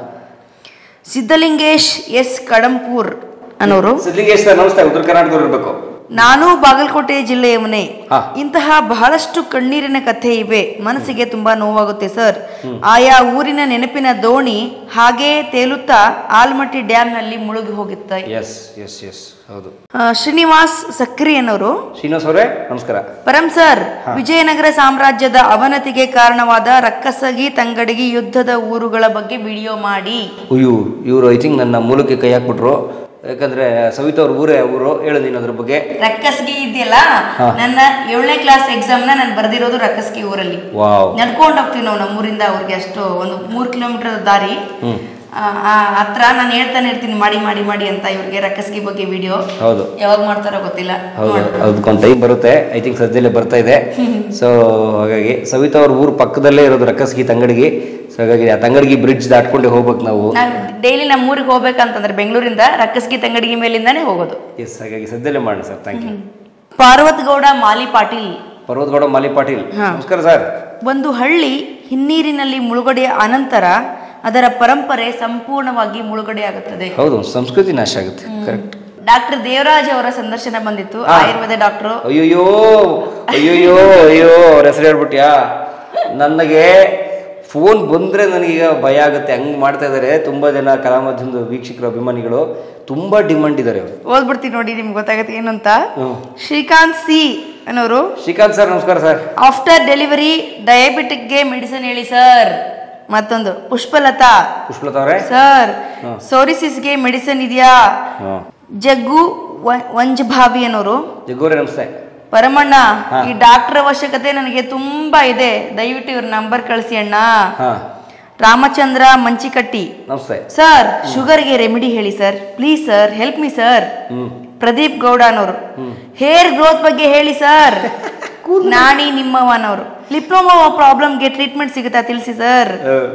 ಸಿದ್ಧಲಿಂಗೇಶ್ ಎಸ್ ಕಡಂಪೂರ್ ಅನ್ನೋರು ಸಿದ್ಲಿಂಗೇಶ್ ಸರ್ ನಮಸ್ತೆ ಉತ್ತರ ಕರ್ನಾಟಕದವ್ರು ಇರಬೇಕು ನಾನು ಬಾಗಲಕೋಟೆ ಜಿಲ್ಲೆಯವನೇ ಹಾ. ಇಂತಹ ಬಹಳಷ್ಟು ಕಣ್ಣೀರಿನ ಕಥೆ ಇವೆ ಮನಸ್ಸಿಗೆ ತುಂಬಾ ನೋವಾಗುತ್ತೆ ಸರ್ ಆಯಾ ಊರಿನ ನೆನಪಿನ ದೋಣಿ ಹಾಗೇ ತೇಲುತ್ತಾ ಆಲ್ಮಟ್ಟಿ ಡ್ಯಾಮ್ನಲ್ಲಿ ಮುಳುಗಿ ಹೋಗುತ್ತೆ ಎಸ್ ಎಸ್ ಎಸ್ ಹೌದು ಆ, ಶ್ರೀನಿವಾಸ್ ಸಕ್ರಿ ಅನ್ನೋರು ಶ್ರೀನಿವಾಸ್ ಅವರೇ ನಮಸ್ಕಾರ ಪರಂ ಸರ್ ವಿಜಯನಗರ ಸಾಮ್ರಾಜ್ಯದ ಅವನತಿಗೆ ಕಾರಣವಾದ ರಕ್ಕಸಗಿ ತಂಗಡಗಿ ಯುದ್ಧದ ಊರುಗಳ ಬಗ್ಗೆ ವಿಡಿಯೋ ಮಾಡಿ ಅಯ್ಯೋ ಇವರು ಐ ಥಿಂಕ್ ನನ್ನ ಮೂಲಕ್ಕೆ ಕೈ ಹಾಕ್ಬಿಟ್ರು ಯಾಕಂದ್ರೆ ಸವಿತಾ ಅವ್ರ ಊರೇ ಊರು ಹೇಳು ನೀನು ಅದ್ರ ಬಗ್ಗೆ ರಕ್ಕಸ್ಗಿ ಇದೆಯಲ್ಲ ನನ್ನ ಏಳನೇ ಕ್ಲಾಸ್ ಎಕ್ಸಾಮ್ ನ ನಾನು ಬರ್ದಿರೋದು ರಕ್ಕಸ್ಗಿ ಊರಲ್ಲಿ ವಾವ್ ನಡ್ಕೊಂಡು ಹೋಗ್ತೀವಿ ನಾವು ನಮ್ಮೂರಿಂದ ಅವ್ರಿಗೆ ಅಷ್ಟು ಒಂದು ಮೂರು ಕಿಲೋಮೀಟರ್ ದಾರಿ ಆ, ಆ ಹತ್ರ ನಾನು ಹೇಳ್ತಾನೆ ಇರ್ತೀನಿ ಮಾಡಿ ಮಾಡಿ ಮಾಡಿ ಅಂತ ಇವ್ರಿಗೆ ರಕ್ಕಸ್ಗಿ ಬಗ್ಗೆ ವಿಡಿಯೋ ಹೌದು ಯಾವಾಗ ಮಾಡ್ತಾರೋ ಗೊತ್ತಿಲ್ಲ ಹೌದು ಅದಕ್ಕೊಂದು ಟೈಮ್ ಬರುತ್ತೆ ಐ ಥಿಂಕ್ ಸದ್ಯದಲ್ಲೇ ಬರ್ತಾ ಇದೆ ಸೊ ಹಾಗಾಗಿ ಸವಿತಾ ಅವ್ರ ಊರು ಪಕ್ಕದಲ್ಲೇ ಇರೋದು ರಕ್ಕಸ್ಗಿ ತಂಗಡಿಗೆ ಸೊ ಹಾಗಾಗಿ ಆ ತಂಗಡಿಗೆ ಬ್ರಿಡ್ಜ್ ದಾಟ್ಕೊಂಡೆ ಹೋಗ್ಬೇಕು ನಾವು ನಾನು ಡೈಲಿ ನಮ್ಮ ಊರಿಗೆ ಹೋಗ್ಬೇಕಂತಂದ್ರೆ ಬೆಂಗಳೂರಿಂದ ರಕ್ಕಸ್ಗಿ ತಂಗಡಿಗೆ ಮೇಲಿಂದಾನೇ ಹೋಗೋದು ಎಸ್ ಹಾಗಾಗಿ ಸದ್ಯದಲ್ಲೇ ಮಾಡೋಣ sir thank you Parvat Gowda Mali Patil Parvatagowda Mali Patil ಹಾ. ನಮಸ್ಕಾರ ಸರ್ ಒಂದು ಹಳ್ಳಿ ಹಿನ್ನೀರಿನಲ್ಲಿ ಮುಳುಗಡೆಯ ಅನಂತರ ಅದರ ಪರಂಪರೆ ಸಂಪೂರ್ಣವಾಗಿ ಮುಳುಗಡೆಯಾಗುತ್ತದೆ ಹೌದು ಸಂಸ್ಕೃತಿ ನಾಶ ಆಗುತ್ತೆ ಕರೆಕ್ಟ್ ಡಾಕ್ಟರ್ ದೇವರಾಜ್ ಅವರ ಸಂದರ್ಶನ ಬಂದಿತ್ತು ಆಯುರ್ವೇದ ಡಾಕ್ಟರ್ ಅಯ್ಯೋಯ್ಯೋ ಅಯ್ಯೋಯ್ಯೋ ಅಯ್ಯೋ ಅವ್ರ ಹೆಸರು ಹೇಳ್ಬಿಟ್ಯಾ ನನಗೆ ಫೋನ್ ಬಂದರೆ ನನಗೀಗ ಭಯ ಆಗುತ್ತೆ ಹಂಗೆ ಮಾಡ್ತಾ ಇದ್ದಾರೆ ತುಂಬ ಜನ ಕಲಾಮಾಧ್ಯಮದ ವೀಕ್ಷಕರು ಅಭಿಮಾನಿಗಳು ತುಂಬ ಡಿಮಾಂಡ್ ಇದ್ದಾರೆ ಅವರು ಓದ್ಬಿಡ್ತೀನಿ ನೋಡಿ ನಿಮ್ಗೆ ಗೊತ್ತಾಗುತ್ತೆ ಏನು ಅಂತ ಶ್ರೀಕಾಂತ್ ಸಿ ಅನ್ನೋರು ಶ್ರೀಕಾಂತ್ ಸರ್ ನಮಸ್ಕಾರ ಸರ್ ಆಫ್ಟರ್ ಡೆಲಿವರಿ ಡಯಾಬಿಟಿಕ್ಗೆ ಮೆಡಿಸಿನ್ ಹೇಳಿ ಸರ್ ಮತ್ತೊಂದು ಪುಷ್ಪಲತಾ ಪುಷ್ಪಲತಾ ಅವರೇ ಸರ್ ಸೋರಿಸಿಸ್ಗೆ ಮೆಡಿಸಿನ್ ಇದೆಯಾ ಹಾಂ ಜಗ್ಗು ವ- ವಂಜಭಾವಿ ಅನ್ನೋರು ಜಗ್ಗೋರೆ ನಮಸ್ತೆ ಪರಮಣ್ಣ ಈ ಡಾಕ್ಟರ್ ಅವಶ್ಯಕತೆ ನನಗೆ ತುಂಬಾ ಇದೆ ದಯವಿಟ್ಟು ಇವ್ರ ನಂಬರ್ ಕಳಿಸಿ ಅಣ್ಣ ಹಾಂ ರಾಮಚಂದ್ರ ಮಂಚಿಕಟ್ಟಿ ನಮಸ್ತೆ ಸರ್ ಶುಗರ್ಗೆ ರೆಮಿಡಿ ಹೇಳಿ sir please sir help me sir Pradeep Gowda ಅನ್ನೋರು ಹೇರ್ ಗ್ರೋತ್ ಬಗ್ಗೆ ಹೇಳಿ ಸರ್ ನಾಣಿ ನಿಮ್ಮವನವರು ಲಿಪ್ನೋಮಾ ಪ್ರಾಬ್ಲಮ್ಗೆ ಟ್ರೀಟ್ಮೆಂಟ್ ಸಿಗುತ್ತಾ ತಿಳಿಸಿ ಸರ್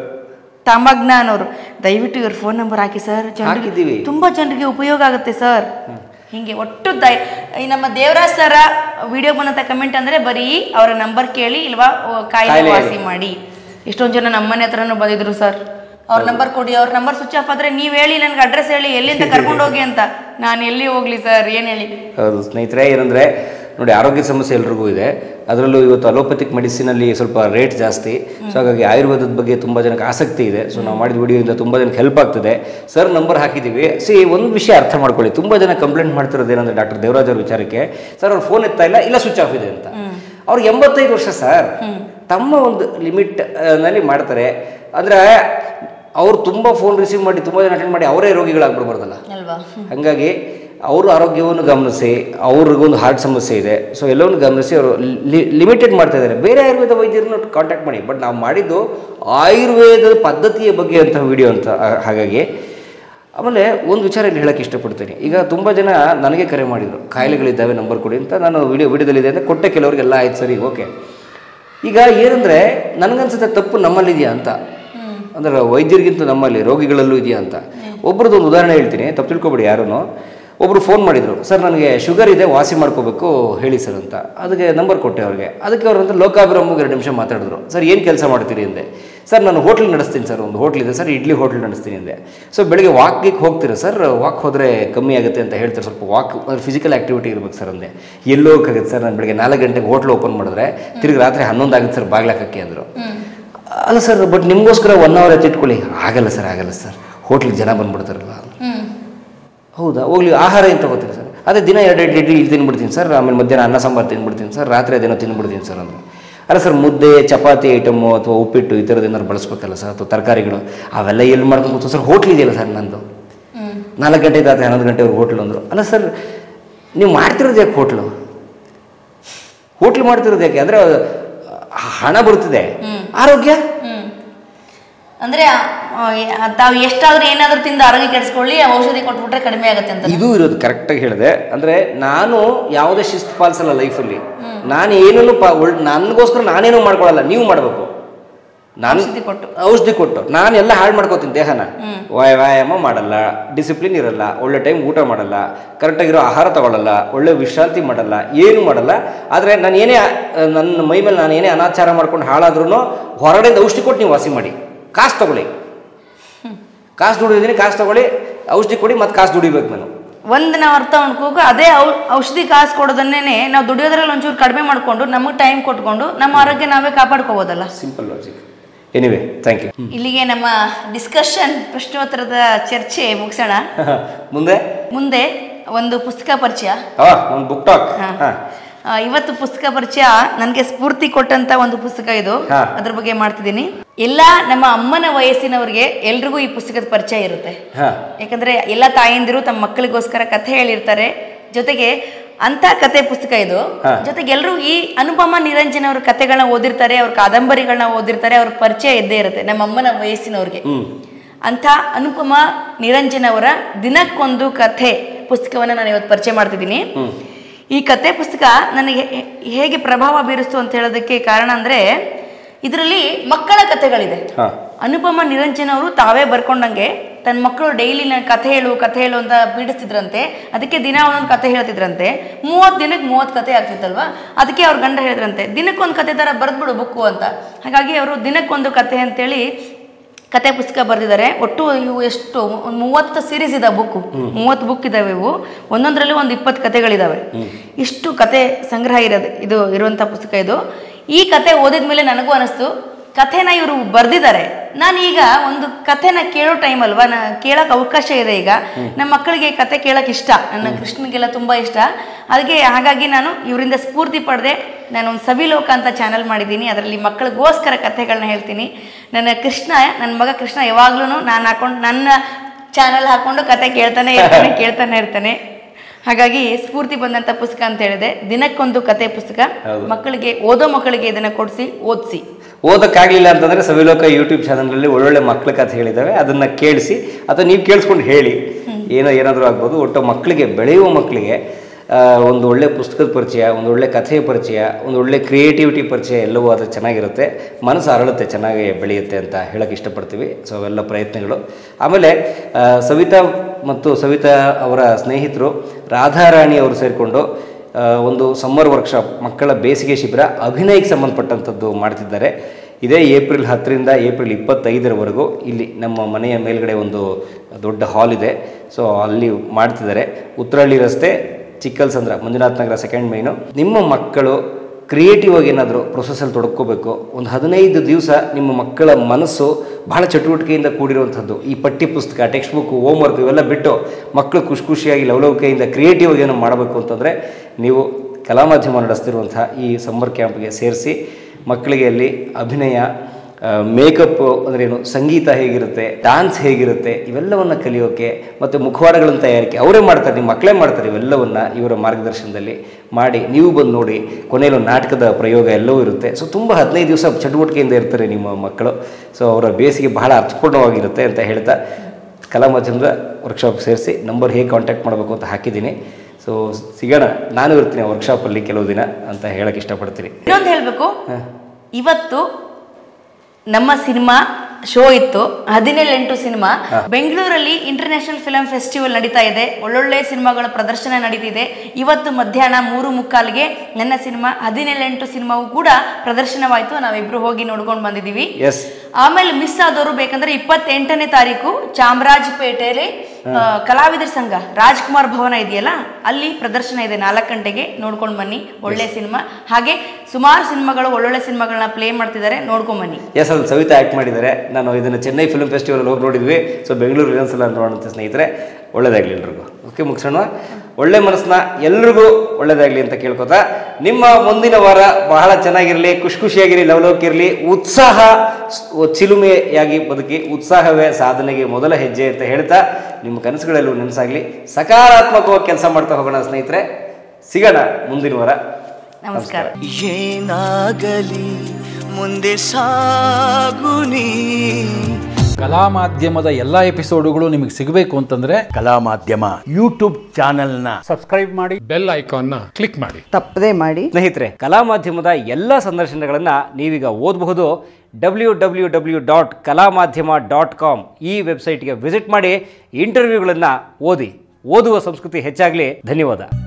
ತಮಗ್ನ ಅನ್ನೋರು ದಯವಿಟ್ಟು ಇವ್ರ ಫೋನ್ ನಂಬರ್ ಹಾಕಿ ಸರ್ ಹಾಕಿದ್ದೀವಿ. ಜನರಿಗೆ ತುಂಬಾ ಜನರಿಗೆ ಉಪಯೋಗ ಆಗುತ್ತೆ ಸರ್ ಹಿಂಗೆ ಒಟ್ಟು ದಯ ಈ ನಮ್ಮ ದೇವರಾಜ್ ಸರ ವಿಡಿಯೋ ಬಂದಂತ ಕಮೆಂಟ್ ಅಂದ್ರೆ ಬರೀ ಅವರ ನಂಬರ್ ಕೇಳಿ ಇಲ್ವಾ ಓ, ಕಾಯಿಲೆ ಕಾಯಿಲೆ ವಾಸಿ ಮಾಡಿ ಎಷ್ಟೊಂದು ಜನ ನಮ್ಮನೆ ಹತ್ರನೂ ಬಂದಿದ್ರು ಸರ್ ಅವ್ರ ನಂಬರ್ ಕೊಡಿ ಅವ್ರ ನಂಬರ್ ಸ್ವಿಚ್ ಆಫ್ ಆದ್ರೆ ನೀವ್ ಹೇಳಿ ನನ್ಗೆ ಅಡ್ರೆಸ್ ಹೇಳಿ ಎಲ್ಲಿಂದ ಕರ್ಕೊಂಡು ಹೋಗಿ ಅಂತ ನಾನು ಎಲ್ಲಿ ಹೋಗ್ಲಿ ಸರ್ ಏನ್ ಹೇಳಿ ಹೌದು ಸ್ನೇಹಿತರೆ ಏನಂದರೆ ನೋಡಿ ಆರೋಗ್ಯ ಸಮಸ್ಯೆ ಎಲ್ರಿಗೂ ಇದೆ ಅದರಲ್ಲೂ ಇವತ್ತು ಅಲೋಪತಿಕ್ ಮೆಡಿಸಿನಲ್ಲಿ ಸ್ವಲ್ಪ ರೇಟ್ ಜಾಸ್ತಿ ಸೊ ಹಾಗಾಗಿ ಆಯುರ್ವೇದದ ಬಗ್ಗೆ ತುಂಬ ಜನಕ್ಕೆ ಆಸಕ್ತಿ ಇದೆ ಸೊ ನಾವು ಮಾಡಿದ ವಿಡಿಯೋಯಿಂದ ತುಂಬ ಜನಕ್ಕೆ ಹೆಲ್ಪ್ ಆಗ್ತದೆ ಸರ್ ನಂಬರ್ ಹಾಕಿದ್ದೀವಿ ಸಿ ಒಂದು ವಿಷಯ ಅರ್ಥ ಮಾಡ್ಕೊಳ್ಳಿ ತುಂಬ ಜನ ಕಂಪ್ಲೇಂಟ್ ಮಾಡ್ತಿರೋದು ಏನಂದರೆ ಡಾಕ್ಟರ್ ದೇವರಾಜ್ ಅವ್ರ ವಿಚಾರಕ್ಕೆ ಸರ್ ಅವ್ರ ಫೋನ್ ಎತ್ತಾ ಇಲ್ಲ ಇಲ್ಲ ಸ್ವಿಚ್ ಆಫ್ ಇದೆ ಅಂತ ಅವ್ರಿಗೆ ಎಂಬತ್ತೈದು ವರ್ಷ ಸರ್ ತಮ್ಮ ಒಂದು ಲಿಮಿಟ್ ನಲ್ಲಿ ಮಾಡ್ತಾರೆ ಅಂದರೆ ಅವ್ರು ತುಂಬ ಫೋನ್ ರಿಸೀವ್ ಮಾಡಿ ತುಂಬ ಜನ ಅಟೆಂಡ್ ಮಾಡಿ ಅವರೇ ರೋಗಿಗಳಾಗ್ಬಿಡ್ಬಾರ್ದಲ್ಲ ಅಲ್ವಾ ಹಾಗಾಗಿ ಅವ್ರ ಆರೋಗ್ಯವನ್ನು ಗಮನಿಸಿ ಅವ್ರಿಗೊಂದು ಹಾರ್ಟ್ ಸಮಸ್ಯೆ ಇದೆ ಸೊ ಎಲ್ಲವನ್ನು ಗಮನಿಸಿ ಅವರು ಲಿಮಿಟೆಡ್ ಮಾಡ್ತಾ ಇದ್ದಾರೆ ಬೇರೆ ಆಯುರ್ವೇದ ವೈದ್ಯರನ್ನು ಕಾಂಟ್ಯಾಕ್ಟ್ ಮಾಡಿ ಬಟ್ ನಾವು ಮಾಡಿದ್ದು ಆಯುರ್ವೇದದ ಪದ್ಧತಿಯ ಬಗ್ಗೆ ಅಂತ ವಿಡಿಯೋ ಅಂತ ಆ- ಹಾಗಾಗಿ ಆಮೇಲೆ ಒಂದು ವಿಚಾರ ಇಲ್ಲಿ ಹೇಳಕ್ಕೆ ಇಷ್ಟಪಡ್ತೀನಿ ಈಗ ತುಂಬ ಜನ ನನಗೆ ಕರೆ ಮಾಡಿದರು ಕಾಯಿಲೆಗಳಿದ್ದಾವೆ ನಂಬರ್ ಕೊಡಿ ಅಂತ ನಾನು ವಿಡಿಯೋ ವಿಡಿಯೋದಲ್ಲಿದೆ ಅಂತ ಕೊಟ್ಟೆ ಕೆಲವರಿಗೆಲ್ಲ ಆಯ್ತು ಸರಿ ಓಕೆ ಈಗ ಏನಂದರೆ ನನಗನ್ಸುತ್ತೆ ತಪ್ಪು ನಮ್ಮಲ್ಲಿದೆಯಾ ಅಂತ ಅಂದ್ರೆ ವೈದ್ಯರಿಗಿಂತ ನಮ್ಮಲ್ಲಿ ರೋಗಿಗಳಲ್ಲೂ ಇದೆಯಾ ಅಂತ ಒಬ್ರದ್ದು ಒಂದು ಉದಾಹರಣೆ ಹೇಳ್ತೀನಿ ತಪ್ಪು ತಿಳ್ಕೊಬೇಡಿ ಯಾರೂ ಒಬ್ಬರು ಫೋನ್ ಮಾಡಿದರು ಸರ್ ನನಗೆ ಶುಗರ್ ಇದೆ ವಾಸಿ ಮಾಡ್ಕೋಬೇಕು ಹೇಳಿ ಸರ್ ಅಂತ ಅದಕ್ಕೆ ನಂಬರ್ ಕೊಟ್ಟೆ ಅವ್ರಿಗೆ ಅದಕ್ಕೆ ಅವ್ರು ಅಂತ ಲೋಕಾಭಿರಾಮ್ಗೆ ಎರಡು ನಿಮಿಷ ಮಾತಾಡಿದ್ರು ಸರ್ ಏನು ಕೆಲಸ ಮಾಡ್ತೀರಿ ಅಂದೆ ಸರ್ ನಾನು ಹೋಟ್ಲ್ ನಡೆಸ್ತೀನಿ ಸರ್ ಒಂದು ಹೋಟ್ಲ್ ಇದೆ ಸರ್ ಇಡ್ಲಿ ಹೋಟ್ಲ್ ನಡೆಸ್ತೀನಿ ಅಂದೆ ಸೊ ಬೆಳಗ್ಗೆ ವಾಕಿಗೆ ಹೋಗ್ತೀರಾ ಸರ್ ವಾಕ್ ಹೋದರೆ ಕಮ್ಮಿ ಆಗುತ್ತೆ ಅಂತ ಹೇಳ್ತಾರೆ ಸ್ವಲ್ಪ ವಾಕ್ ಅಂದ್ರೆ ಫಿಸಿಕಲ್ ಆ್ಯಕ್ಟಿವಿಟಿ ಇರ್ಬೇಕು ಸರ್ ಅಂದೆ ಎಲ್ಲೋ ಹೋಗಕ್ಕಾಗತ್ತೆ ಸರ್ ನಾನು ಬೆಳಗ್ಗೆ ನಾಲ್ಕು ಗಂಟೆಗೆ ಹೋಟ್ಲ್ ಓಪನ್ ಮಾಡಿದ್ರೆ ತಿರುಗಿ ರಾತ್ರಿ ಹನ್ನೊಂದು ಆಗುತ್ತೆ ಸರ್ ಬಾಗ್ಲಾಕಕ್ಕೆ ಅಂದರು ಅಲ್ಲ ಸರ್ ಬಟ್ ನಿಮಗೋಸ್ಕರ ಒನ್ ಅವರ್ ಎತ್ತಿಟ್ಕೊಳ್ಳಿ ಆಗಲ್ಲ ಸರ್ ಆಗಲ್ಲ ಸರ್ ಹೋಟ್ಲಿಗೆ ಜನ ಬಂದ್ಬಿಡ್ತಾರಲ್ಲ ಹೌದಾ ಹೋಗ್ಲಿ ಆಹಾರ ಏನು ತಗೋತೀರಿ ಸರ್ ಅದೇ ದಿನ ಎರಡು ಎರಡು ಇಡ್ಲಿ ಇಲ್ಲಿ ತಿನ್ಬಿಡ್ತೀನಿ ಸರ್ ಆಮೇಲೆ ಮಧ್ಯಾಹ್ನ ಅನ್ನ ಸಾಂಬಾರು ತಿನ್ಬಿಡ್ತೀನಿ ಸರ್ ರಾತ್ರಿ ಅದೇನೋ ತಿನ್ಬಿಡ್ತೀನಿ ಸರ್ ಅಂದರು ಅಲ್ಲ ಸರ್ ಮುದ್ದೆ ಚಪಾತಿ ಐಟಮು ಅಥವಾ ಉಪ್ಪಿಟ್ಟು ಈ ಥರದ್ದು ಏನಾದ್ರು ಬಳಸ್ಬೇಕಲ್ಲ ಸರ್ ಅಥವಾ ತರಕಾರಿಗಳು ಅವೆಲ್ಲ ಎಲ್ಲಿ ಮಾಡ್ಕೊಂಡು ಕೂತು ಸರ್ ಹೋಟ್ಲ್ ಇದೆಯಲ್ಲ ಸರ್ ನಂದು ನಾಲ್ಕು ಗಂಟೆ ರಾತ್ರಿ ಹನ್ನೊಂದು ಗಂಟೆವರೆಗೆ ಹೋಟ್ಲು ಅಂದರು ಅಲ್ಲ ಸರ್ ನೀವು ಮಾಡ್ತಿರೋದು ಯಾಕೆ ಹೋಟ್ಲು ಹೋಟ್ಲ್ ಮಾಡ್ತಿರೋದು ಯಾಕೆ ಅಂದರೆ ಹಣ ಬರ್ತಿದೆ ಆರೋಗ್ಯ ಅಂದ್ರೆ ಆ, ಆ, ತಾವು ಎಷ್ಟಾದ್ರೂ ಏನಾದ್ರೂ ತಿಂದು ಆರೋಗ್ಯ ಕೆಡಿಸ್ಕೊಳ್ಳಿ ಆ ಔಷಧಿ ಕೊಟ್ಬಿಟ್ರೆ ಕಡಿಮೆ ಆಗುತ್ತೆ ಅಂತ ಇದು ಇರೋದು ಕರೆಕ್ಟಾಗಿ ಹೇಳಿದೆ ಅಂದರೆ ನಾನು ಯಾವುದೇ ಶಿಸ್ತು ಪಾಲಿಸಲ್ಲ ಲೈಫಲ್ಲಿ ನಾನು ಏನನ್ನು ಪಾ ಒಳ್ ನನಗೋಸ್ಕರ ನಾನೇನು ಮಾಡ್ಕೊಳ್ಳಲ್ಲ ನೀವು ಮಾಡಬೇಕು ನಾನು ಔಷಧಿ ಕೊಟ್ಟು. ಔಷಧಿ ಕೊಟ್ಟು ನಾನು ಎಲ್ಲ ಹಾಳು ಮಾಡ್ಕೋತೀನಿ ದೇಹನ ವ್ಯಾಯ ವ್ಯಾಯಾಮ ಮಾಡಲ್ಲ ಡಿಸಿಪ್ಲಿನ್ ಇರಲ್ಲ ಒಳ್ಳೆ ಟೈಮ್ ಊಟ ಮಾಡಲ್ಲ ಕರೆಕ್ಟಾಗಿರೋ ಆಹಾರ ತಗೊಳ್ಳಲ್ಲ ಒಳ್ಳೆ ವಿಶ್ರಾಂತಿ ಮಾಡಲ್ಲ ಏನು ಮಾಡಲ್ಲ ಆದರೆ ನಾನು ಏನೇ ಆ, ನನ್ನ ಮೈ ಮೇಲೆ ನಾನು ಏನೇ ಅನಾಚಾರ ಮಾಡ್ಕೊಂಡು ಹಾಳಾದ್ರೂ ಹೊರಗಡೆಯಿಂದ ಔಷಧಿ ಕೊಟ್ಟು ನೀವು ವಾಸಿ ಮಾಡಿ ಕಾಸು ತಗೊಳ್ಳಿ ಕಾಸು ದುಡಿದಿದ್ದೀನಿ ಕಾಸು ತಗೊಳ್ಳಿ ಔಷಧಿ ಕೊಡಿ ಮತ್ತೆ ಕಾಸು ದುಡಿಬೇಕು ನಾನು ಒಂದ್ ನಾವು ಅರ್ಥ ಮಾಡ್ಕೋಬೇಕು ಅದೇ ಔ- ಔಷಧಿ ಕಾಸು ಕೊಡೋದನ್ನೇ ನಾವು ದುಡಿಯೋದ್ರಲ್ಲಿ ಒಂಚೂರು ಕಡಿಮೆ ಮಾಡ್ಕೊಂಡು ನಮಗೆ ಟೈಮ್ ಕೊಟ್ಕೊಂಡು ನಮ್ಮ ಆರೋಗ್ಯ ನಾವೇ ಕಾಪಾಡ್ಕೋಬೋದಲ್ಲ simple logic anyway thank you ಇಲ್ಲಿಗೆ ನಮ್ಮ ಡಿಸ್ಕಷನ್ ಪ್ರಶ್ನೋತ್ತರದ ಚರ್ಚೆ ಮುಗಿಸೋಣ ಮುಂದೆ ಮುಂದೆ ಒಂದು ಪುಸ್ತಕ ಪರಿಚಯ ಹಾ ಒಂದು ಬುಕ್ ಟಾಕ್ ಹಾ. ಹಾ ಆ, ಇವತ್ತು ಪುಸ್ತಕ ಪರಿಚಯ ನನಗೆ ಸ್ಫೂರ್ತಿ ಕೊಟ್ಟಂತ ಒಂದು ಪುಸ್ತಕ ಇದು ಹಾ. ಅದ್ರ ಬಗ್ಗೆ ಮಾಡ್ತಿದ್ದೀನಿ ಎಲ್ಲ ನಮ್ಮ ಅಮ್ಮನ ವಯಸ್ಸಿನವ್ರಿಗೆ ಎಲ್ರಿಗೂ ಈ ಪುಸ್ತಕದ ಪರಿಚಯ ಇರುತ್ತೆ ಹಾ ಯಾಕಂದ್ರೆ ಎಲ್ಲ ತಾಯಂದಿರು ತಮ್ಮ ಮಕ್ಕಳಿಗೋಸ್ಕರ ಕಥೆ ಹೇಳಿರ್ತಾರೆ ಜೊತೆಗೆ ಅಂತ ಕತೆ ಪುಸ್ತಕ ಇದು ಹಾ. ಜೊತೆಗೆ ಎಲ್ಲರೂ ಈ ಅನುಪಮ ನಿರಂಜನ್ ಅವ್ರ ಕತೆಗಳನ್ನ ಓದಿರ್ತಾರೆ ಅವ್ರ ಕಾದಂಬರಿಗಳನ್ನ ಓದಿರ್ತಾರೆ ಅವ್ರ ಪರಿಚಯ ಇದ್ದೇ ಇರುತ್ತೆ ನಮ್ಮ ಅಮ್ಮನ ವಯಸ್ಸಿನವ್ರಿಗೆ ಅಂತ ಅನುಪಮ ನಿರಂಜನ್ ಅವರ ದಿನಕ್ಕೊಂದು ಕಥೆ ಪುಸ್ತಕವನ್ನು ನಾನು ಇವತ್ತು ಪರಿಚಯ ಮಾಡ್ತಿದ್ದೀನಿ ಈ ಕತೆ ಪುಸ್ತಕ ನನಗೆ ಹೇ- ಹೇಗೆ ಪ್ರಭಾವ ಬೀರಿಸ್ತು ಅಂತ ಹೇಳೋದಕ್ಕೆ ಕಾರಣ ಅಂದ್ರೆ ಇದರಲ್ಲಿ ಮಕ್ಕಳ ಕಥೆಗಳಿದೆ ಹಾ. ಅನುಪಮ ನಿರಂಜನ್ ಅವರು ತಾವೇ ಬರ್ಕೊಂಡಂಗೆ ತನ್ನ ಮಕ್ಕಳು ಡೈಲಿ ನಾನು ಕಥೆ ಹೇಳು ಕಥೆ ಹೇಳು ಅಂತ ಪೀಡಿಸ್ತಿದ್ರಂತೆ ಅದಕ್ಕೆ ದಿನ ಒಂದೊಂದು ಕಥೆ ಹೇಳ್ತಿದ್ರಂತೆ ಮೂವತ್ತು ದಿನಕ್ಕೆ ಮೂವತ್ತು ಕಥೆ ಆಗ್ತಿತ್ತಲ್ವಾ ಅದಕ್ಕೆ ಅವ್ರ ಗಂಡ ಹೇಳಿದ್ರಂತೆ ದಿನಕ್ಕೊಂದು ಕಥೆ ಥರ ಬರೆದ್ಬಿಡು ಬುಕ್ಕು ಅಂತ ಹಾಗಾಗಿ ಅವರು ದಿನಕ್ಕೊಂದು ಕಥೆ ಅಂತೇಳಿ ಕತೆ ಪುಸ್ತಕ ಬರೆದಿದ್ದಾರೆ ಒಟ್ಟು ಇವು ಎಷ್ಟು ಒಂದು ಮೂವತ್ತು ಸೀರೀಸ್ ಇದಾವೆ ಬುಕ್ ಮೂವತ್ತು ಬುಕ್ ಇದಾವೆ ಇವು ಒಂದೊಂದರಲ್ಲಿ ಒಂದು ಇಪ್ಪತ್ತು ಕತೆಗಳಿದಾವೆ ಇಷ್ಟು ಕತೆ ಸಂಗ್ರಹ ಇರೋದು ಇದು ಇರುವಂಥ ಪುಸ್ತಕ ಇದು ಈ ಕತೆ ಓದಿದ ಮೇಲೆ ನನಗೂ ಅನಿಸ್ತು ಕಥೆನ ಇವರು ಬರೆದಿದ್ದಾರೆ ನಾನು ಈಗ ಒಂದು ಕಥೆನ ಕೇಳೋ ಟೈಮ್ ಅಲ್ವಾ ನಾ ಕೇಳೋಕೆ ಅವಕಾಶ ಇದೆ ಈಗ ನಮ್ಮ ಮಕ್ಕಳಿಗೆ ಕತೆ ಕೇಳೋಕೆ ಇಷ್ಟ ನನ್ನ ಕೃಷ್ಣನಿಗೆಲ್ಲ ತುಂಬ ಇಷ್ಟ ಅದಕ್ಕೆ ಹಾಗಾಗಿ ನಾನು ಇವರಿಂದ ಸ್ಫೂರ್ತಿ ಪಡೆದೆ ನಾನು ಒಂದು ಸವಿಲೋಕ ಅಂತ ಚಾನಲ್ ಮಾಡಿದ್ದೀನಿ ಅದರಲ್ಲಿ ಮಕ್ಕಳಿಗೋಸ್ಕರ ಕಥೆಗಳನ್ನ ಹೇಳ್ತೀನಿ ನನ್ನ ಕೃಷ್ಣ ನನ್ನ ಮಗ ಕೃಷ್ಣ ಯಾವಾಗ್ಲೂ ನಾನು ಹಾಕೊಂಡು ನನ್ನ ಚಾನಲ್ ಹಾಕೊಂಡು ಕತೆ ಕೇಳ್ತಾನೆ ಇರ್ತಾನೆ ಕೇಳ್ತಾನೆ ಇರ್ತಾನೆ ಹಾಗಾಗಿ ಸ್ಫೂರ್ತಿ ಬಂದಂಥ ಪುಸ್ತಕ ಅಂತ ಹೇಳಿದೆ ದಿನಕ್ಕೊಂದು ಕತೆ ಪುಸ್ತಕ ಹೌದು. ಮಕ್ಕಳಿಗೆ ಓದೋ ಮಕ್ಕಳಿಗೆ ಇದನ್ನ ಕೊಡಿಸಿ ಓದಿಸಿ ಓದಕ್ಕಾಗ್ಲಿಲ್ಲ ಅಂತಂದ್ರೆ ಸವಿಲೋಕ ಯೂಟ್ಯೂಬ್ ಚಾನಲ್ನಲ್ಲಿ ಒಳ್ಳೊಳ್ಳೆ ಮಕ್ಕಳ ಕಥೆ ಹೇಳಿದ್ದಾವೆ ಅದನ್ನ ಕೇಳಿಸಿ ಅಥವಾ ನೀವು ಕೇಳಿಸ್ಕೊಂಡು ಹೇಳಿ ಏನೋ ಏನಾದರೂ ಆಗ್ಬೋದು ಒಟ್ಟು ಮಕ್ಕಳಿಗೆ ಬೆಳೆಯುವ ಮಕ್ಕಳಿಗೆ ಆ, ಒಂದು ಒಳ್ಳೆ ಪುಸ್ತಕದ ಪರಿಚಯ ಒಂದು ಒಳ್ಳೆ ಕಥೆಯ ಪರಿಚಯ ಒಂದು ಒಳ್ಳೆ ಕ್ರಿಯೇಟಿವಿಟಿ ಪರಿಚಯ ಎಲ್ಲವೂ ಅದು ಚೆನ್ನಾಗಿರುತ್ತೆ ಮನಸ್ಸು ಅರಳುತ್ತೆ ಚೆನ್ನಾಗಿ ಬೆಳೆಯುತ್ತೆ ಅಂತ ಹೇಳಕ್ಕೆ ಇಷ್ಟಪಡ್ತೀವಿ ಸೊ ಅವೆಲ್ಲ ಪ್ರಯತ್ನಗಳು ಆಮೇಲೆ ಆ, ಸವಿತಾ ಮತ್ತು ಸವಿತಾ ಅವರ ಸ್ನೇಹಿತರು ರಾಧಾರಾಣಿ ಅವರು ಸೇರಿಕೊಂಡು ಆ, ಒಂದು ಸಮ್ಮರ್ ವರ್ಕ್ಶಾಪ್ ಮಕ್ಕಳ ಬೇಸಿಗೆ ಶಿಬಿರ ಅಭಿನಯಕ್ಕೆ ಸಂಬಂಧಪಟ್ಟಂಥದ್ದು ಮಾಡ್ತಿದ್ದಾರೆ ಇದೇ ಏಪ್ರಿಲ್ ಹತ್ತರಿಂದ ಏಪ್ರಿಲ್ ಇಪ್ಪತ್ತೈದರವರೆಗೂ ಇಲ್ಲಿ ನಮ್ಮ ಮನೆಯ ಮೇಲ್ಗಡೆ ಒಂದು ದೊಡ್ಡ ಹಾಲ್ ಇದೆ ಸೊ ಅಲ್ಲಿ ಮಾಡ್ತಿದ್ದಾರೆ ಉತ್ತರಹಳ್ಳಿ ರಸ್ತೆ ಚಿಕ್ಕಲ್ಸಂದ್ರ ಮಂಜುನಾಥ್ ನಗರ ಸೆಕೆಂಡ್ ಮೈನು ನಿಮ್ಮ ಮಕ್ಕಳು ಕ್ರಿಯೇಟಿವ್ ಆಗಿ ಏನಾದರೂ ಪ್ರೊಸೆಸಲ್ಲಿ ತೊಡ್ಕೋಬೇಕು ಒಂದು ಹದಿನೈದು ದಿವಸ ನಿಮ್ಮ ಮಕ್ಕಳ ಮನಸ್ಸು ಬಹಳ ಚಟುವಟಿಕೆಯಿಂದ ಕೂಡಿರುವಂಥದ್ದು ಈ ಪಠ್ಯ ಪುಸ್ತಕ ಟೆಕ್ಸ್ಟ್ ಬುಕ್ ಹೋಮ್ ವರ್ಕ್ ಇವೆಲ್ಲ ಬಿಟ್ಟು ಮಕ್ಕಳು ಖುಷಿ ಖುಷಿಯಾಗಿ ಲವಲವಿಕೆಯಿಂದ ಕ್ರಿಯೇಟಿವ್ ಆಗಿ ಏನೋ ಮಾಡಬೇಕು ಅಂತಂದರೆ ನೀವು ಕಲಾ ಮಾಧ್ಯಮ ನಡೆಸ್ತಿರುವಂತಹ ಈ ಸಮ್ಮರ್ ಕ್ಯಾಂಪ್ಗೆ ಸೇರಿಸಿ ಮಕ್ಕಳಿಗೆ ಅಲ್ಲಿ ಅಭಿನಯ ಮೇಕಪ್ ಅಂದ್ರೇನು ಸಂಗೀತ ಹೇಗಿರುತ್ತೆ ಡಾನ್ಸ್ ಹೇಗಿರುತ್ತೆ ಇವೆಲ್ಲವನ್ನು ಕಲಿಯೋಕೆ ಮತ್ತು ಮುಖವಾಡಗಳನ್ನು ತಯಾರಿಕೆ ಅವರೇ ಮಾಡ್ತಾರೆ ನಿಮ್ಮ ಮಕ್ಕಳೇ ಮಾಡ್ತಾರೆ ಇವೆಲ್ಲವನ್ನು ಇವರ ಮಾರ್ಗದರ್ಶನದಲ್ಲಿ ಮಾಡಿ ನೀವು ಬಂದು ನೋಡಿ ಕೊನೆಯಲ್ಲಿ ಒಂದು ನಾಟಕದ ಪ್ರಯೋಗ ಎಲ್ಲವೂ ಇರುತ್ತೆ ಸೊ ತುಂಬ ಹದಿನೈದು ದಿವಸ ಚಟುವಟಿಕೆಯಿಂದ ಇರ್ತಾರೆ ನಿಮ್ಮ ಮಕ್ಕಳು ಸೊ ಅವರ ಬೇಸಿಗೆ ಬಹಳ ಅರ್ಥಪೂರ್ಣವಾಗಿರುತ್ತೆ ಅಂತ ಹೇಳ್ತಾ ಕಲಾ ಮಾಧ್ಯಮದ ವರ್ಕ್ಶಾಪ್ ಸೇರಿಸಿ ನಂಬರ್ ಹೇಗೆ ಕಾಂಟ್ಯಾಕ್ಟ್ ಮಾಡಬೇಕು ಅಂತ ಹಾಕಿದ್ದೀನಿ ಸೊ ಸಿಗೋಣ ನಾನು ಇರ್ತೀನಿ ಆ ವರ್ಕ್ಶಾಪಲ್ಲಿ ಕೆಲವು ದಿನ ಅಂತ ಹೇಳಕ್ಕೆ ಇಷ್ಟಪಡ್ತೀನಿ ಇನ್ನೊಂದು ಹೇಳ್ಬೇಕು ಇವತ್ತು ನಮ್ಮ ಸಿನಿಮಾ ಶೋ ಇತ್ತು ಹದಿನೇಳು ಎಂಟು ಸಿನಿಮಾ ಬೆಂಗಳೂರಲ್ಲಿ ಇಂಟರ್ನ್ಯಾಷನಲ್ ಫಿಲಂ ಫೆಸ್ಟಿವಲ್ ನಡೀತಾ ಇದೆ ಒಳ್ಳೊಳ್ಳೆ ಸಿನಿಮಾಗಳ ಪ್ರದರ್ಶನ ನಡೀತಿದೆ ಇವತ್ತು ಮಧ್ಯಾಹ್ನ ಮೂರು ಮುಕ್ಕಾಲ್ಗೆ ನನ್ನ ಸಿನಿಮಾ ಹದಿನೇಳು ಎಂಟು ಸಿನಿಮಾವು ಕೂಡ ಪ್ರದರ್ಶನವಾಯಿತು ನಾವಿಬ್ರು ಹೋಗಿ ನೋಡ್ಕೊಂಡು ಬಂದಿದ್ದೀವಿ ಎಸ್ ಆಮೇಲೆ ಮಿಸ್ ಆದವರು ಬೇಕಂದ್ರೆ ಇಪ್ಪತ್ತೆಂಟನೇ ತಾರೀಕು ಚಾಮರಾಜಪೇಟೆಯಲ್ಲಿ ಆ, ಕಲಾವಿದರ ಸಂಘ ರಾಜ್ಕುಮಾರ್ ಭವನ ಇದೆಯಲ್ಲ ಅಲ್ಲಿ ಪ್ರದರ್ಶನ ಇದೆ ನಾಲ್ಕು ಗಂಟೆಗೆ ನೋಡ್ಕೊಂಡು ಬನ್ನಿ ಒಳ್ಳೆ ಸಿನಿಮಾ ಹಾಗೆ ಸುಮಾರು ಸಿನಿಮಾಗಳು ಒಳ್ಳೊಳ್ಳೆ ಸಿನಿಮಾಗಳನ್ನ ಪ್ಲೇ ಮಾಡ್ತಿದ್ದಾರೆ ನೋಡ್ಕೊಂಡ್ ಬನ್ನಿ ಎಸ್ ಅಲ್ಲಿ ಸವಿತಾ ಆ್ಯಕ್ಟ್ ಮಾಡಿದ್ದಾರೆ ನಾನು ಇದನ್ನು ಚೆನ್ನೈ ಫಿಲ್ಮ್ ಫೆಸ್ಟಿವಲ್ ಹೋಗಿ ನೋಡಿದ್ವಿ ಸೊ ಬೆಂಗಳೂರು ಇನ್ನೊಂದ್ಸಲ ನೋಡೋಂಥ ಸ್ನೇಹಿತರೆ ಒಳ್ಳೇದಾಗಲಿ ಎಲ್ರಿಗೂ ಓಕೆ ಮುಗಿಸೋಣ ಒಳ್ಳೆ ಮನಸ್ಸನ್ನ ಎಲ್ರಿಗೂ ಒಳ್ಳೇದಾಗಲಿ ಅಂತ ಕೇಳ್ಕೊತಾ ನಿಮ್ಮ ಮುಂದಿನ ವಾರ ಬಹಳ ಚೆನ್ನಾಗಿರಲಿ ಖುಷಿ ಖುಷಿಯಾಗಿರಲಿ ಲವಲೋಕಿರಲಿ ಉತ್ಸಾಹ ಸ್- ಚಿಲುಮೆಯಾಗಿ ಬದುಕಿ ಉತ್ಸಾಹವೇ ಸಾಧನೆಗೆ ಮೊದಲ ಹೆಜ್ಜೆ ಅಂತ ಹೇಳ್ತಾ ನಿಮ್ಮ ಕನಸುಗಳೆಲ್ಲೂ ನೆನಸಾಗಲಿ ಸಕಾರಾತ್ಮಕವಾಗಿ ಕೆಲಸ ಮಾಡ್ತಾ ಹೋಗೋಣ ಸ್ನೇಹಿತರೆ ಸಿಗೋಣ ಮುಂದಿನ ವಾರ ನಮಸ್ಕಾರ ಏನಾಗಲಿ ಮುಂದೆ ಸಾಗುನಿ ಕಲಾ ಮಾಧ್ಯಮದ ಎಲ್ಲಾ ಎಪಿಸೋಡುಗಳು ನಿಮಗೆ ಸಿಗಬೇಕು ಅಂತಂದ್ರೆ ಕಲಾ ಮಾಧ್ಯಮ ಯೂಟ್ಯೂಬ್ ಚಾನೆಲ್ನ ಸಬ್ಸ್ಕ್ರೈಬ್ ಮಾಡಿ ಬೆಲ್ ಐಕಾನ್ನ ಕ್ಲಿಕ್ ಮಾಡಿ ತಪ್ಪದೇ ಮಾಡಿ ಸ್ನೇಹಿತರೆ ಕಲಾ ಮಾಧ್ಯಮದ ಎಲ್ಲ ಸಂದರ್ಶನಗಳನ್ನು ನೀವೀಗ ಓದಬಹುದು ಡಬ್ಲ್ಯೂ ಡಬ್ಲ್ಯೂ ಡಬ್ಲ್ಯೂ ಡಾಟ್ ಕಲಾ ಮಾಧ್ಯಮ ಡಾಟ್ ಕಾಮ್ ಈ ವೆಬ್ಸೈಟ್ಗೆ ವಿಸಿಟ್ ಮಾಡಿ ಇಂಟರ್ವ್ಯೂಗಳನ್ನು ಓದಿ ಓದುವ ಸಂಸ್ಕೃತಿ ಹೆಚ್ಚಾಗಲಿ ಧನ್ಯವಾದ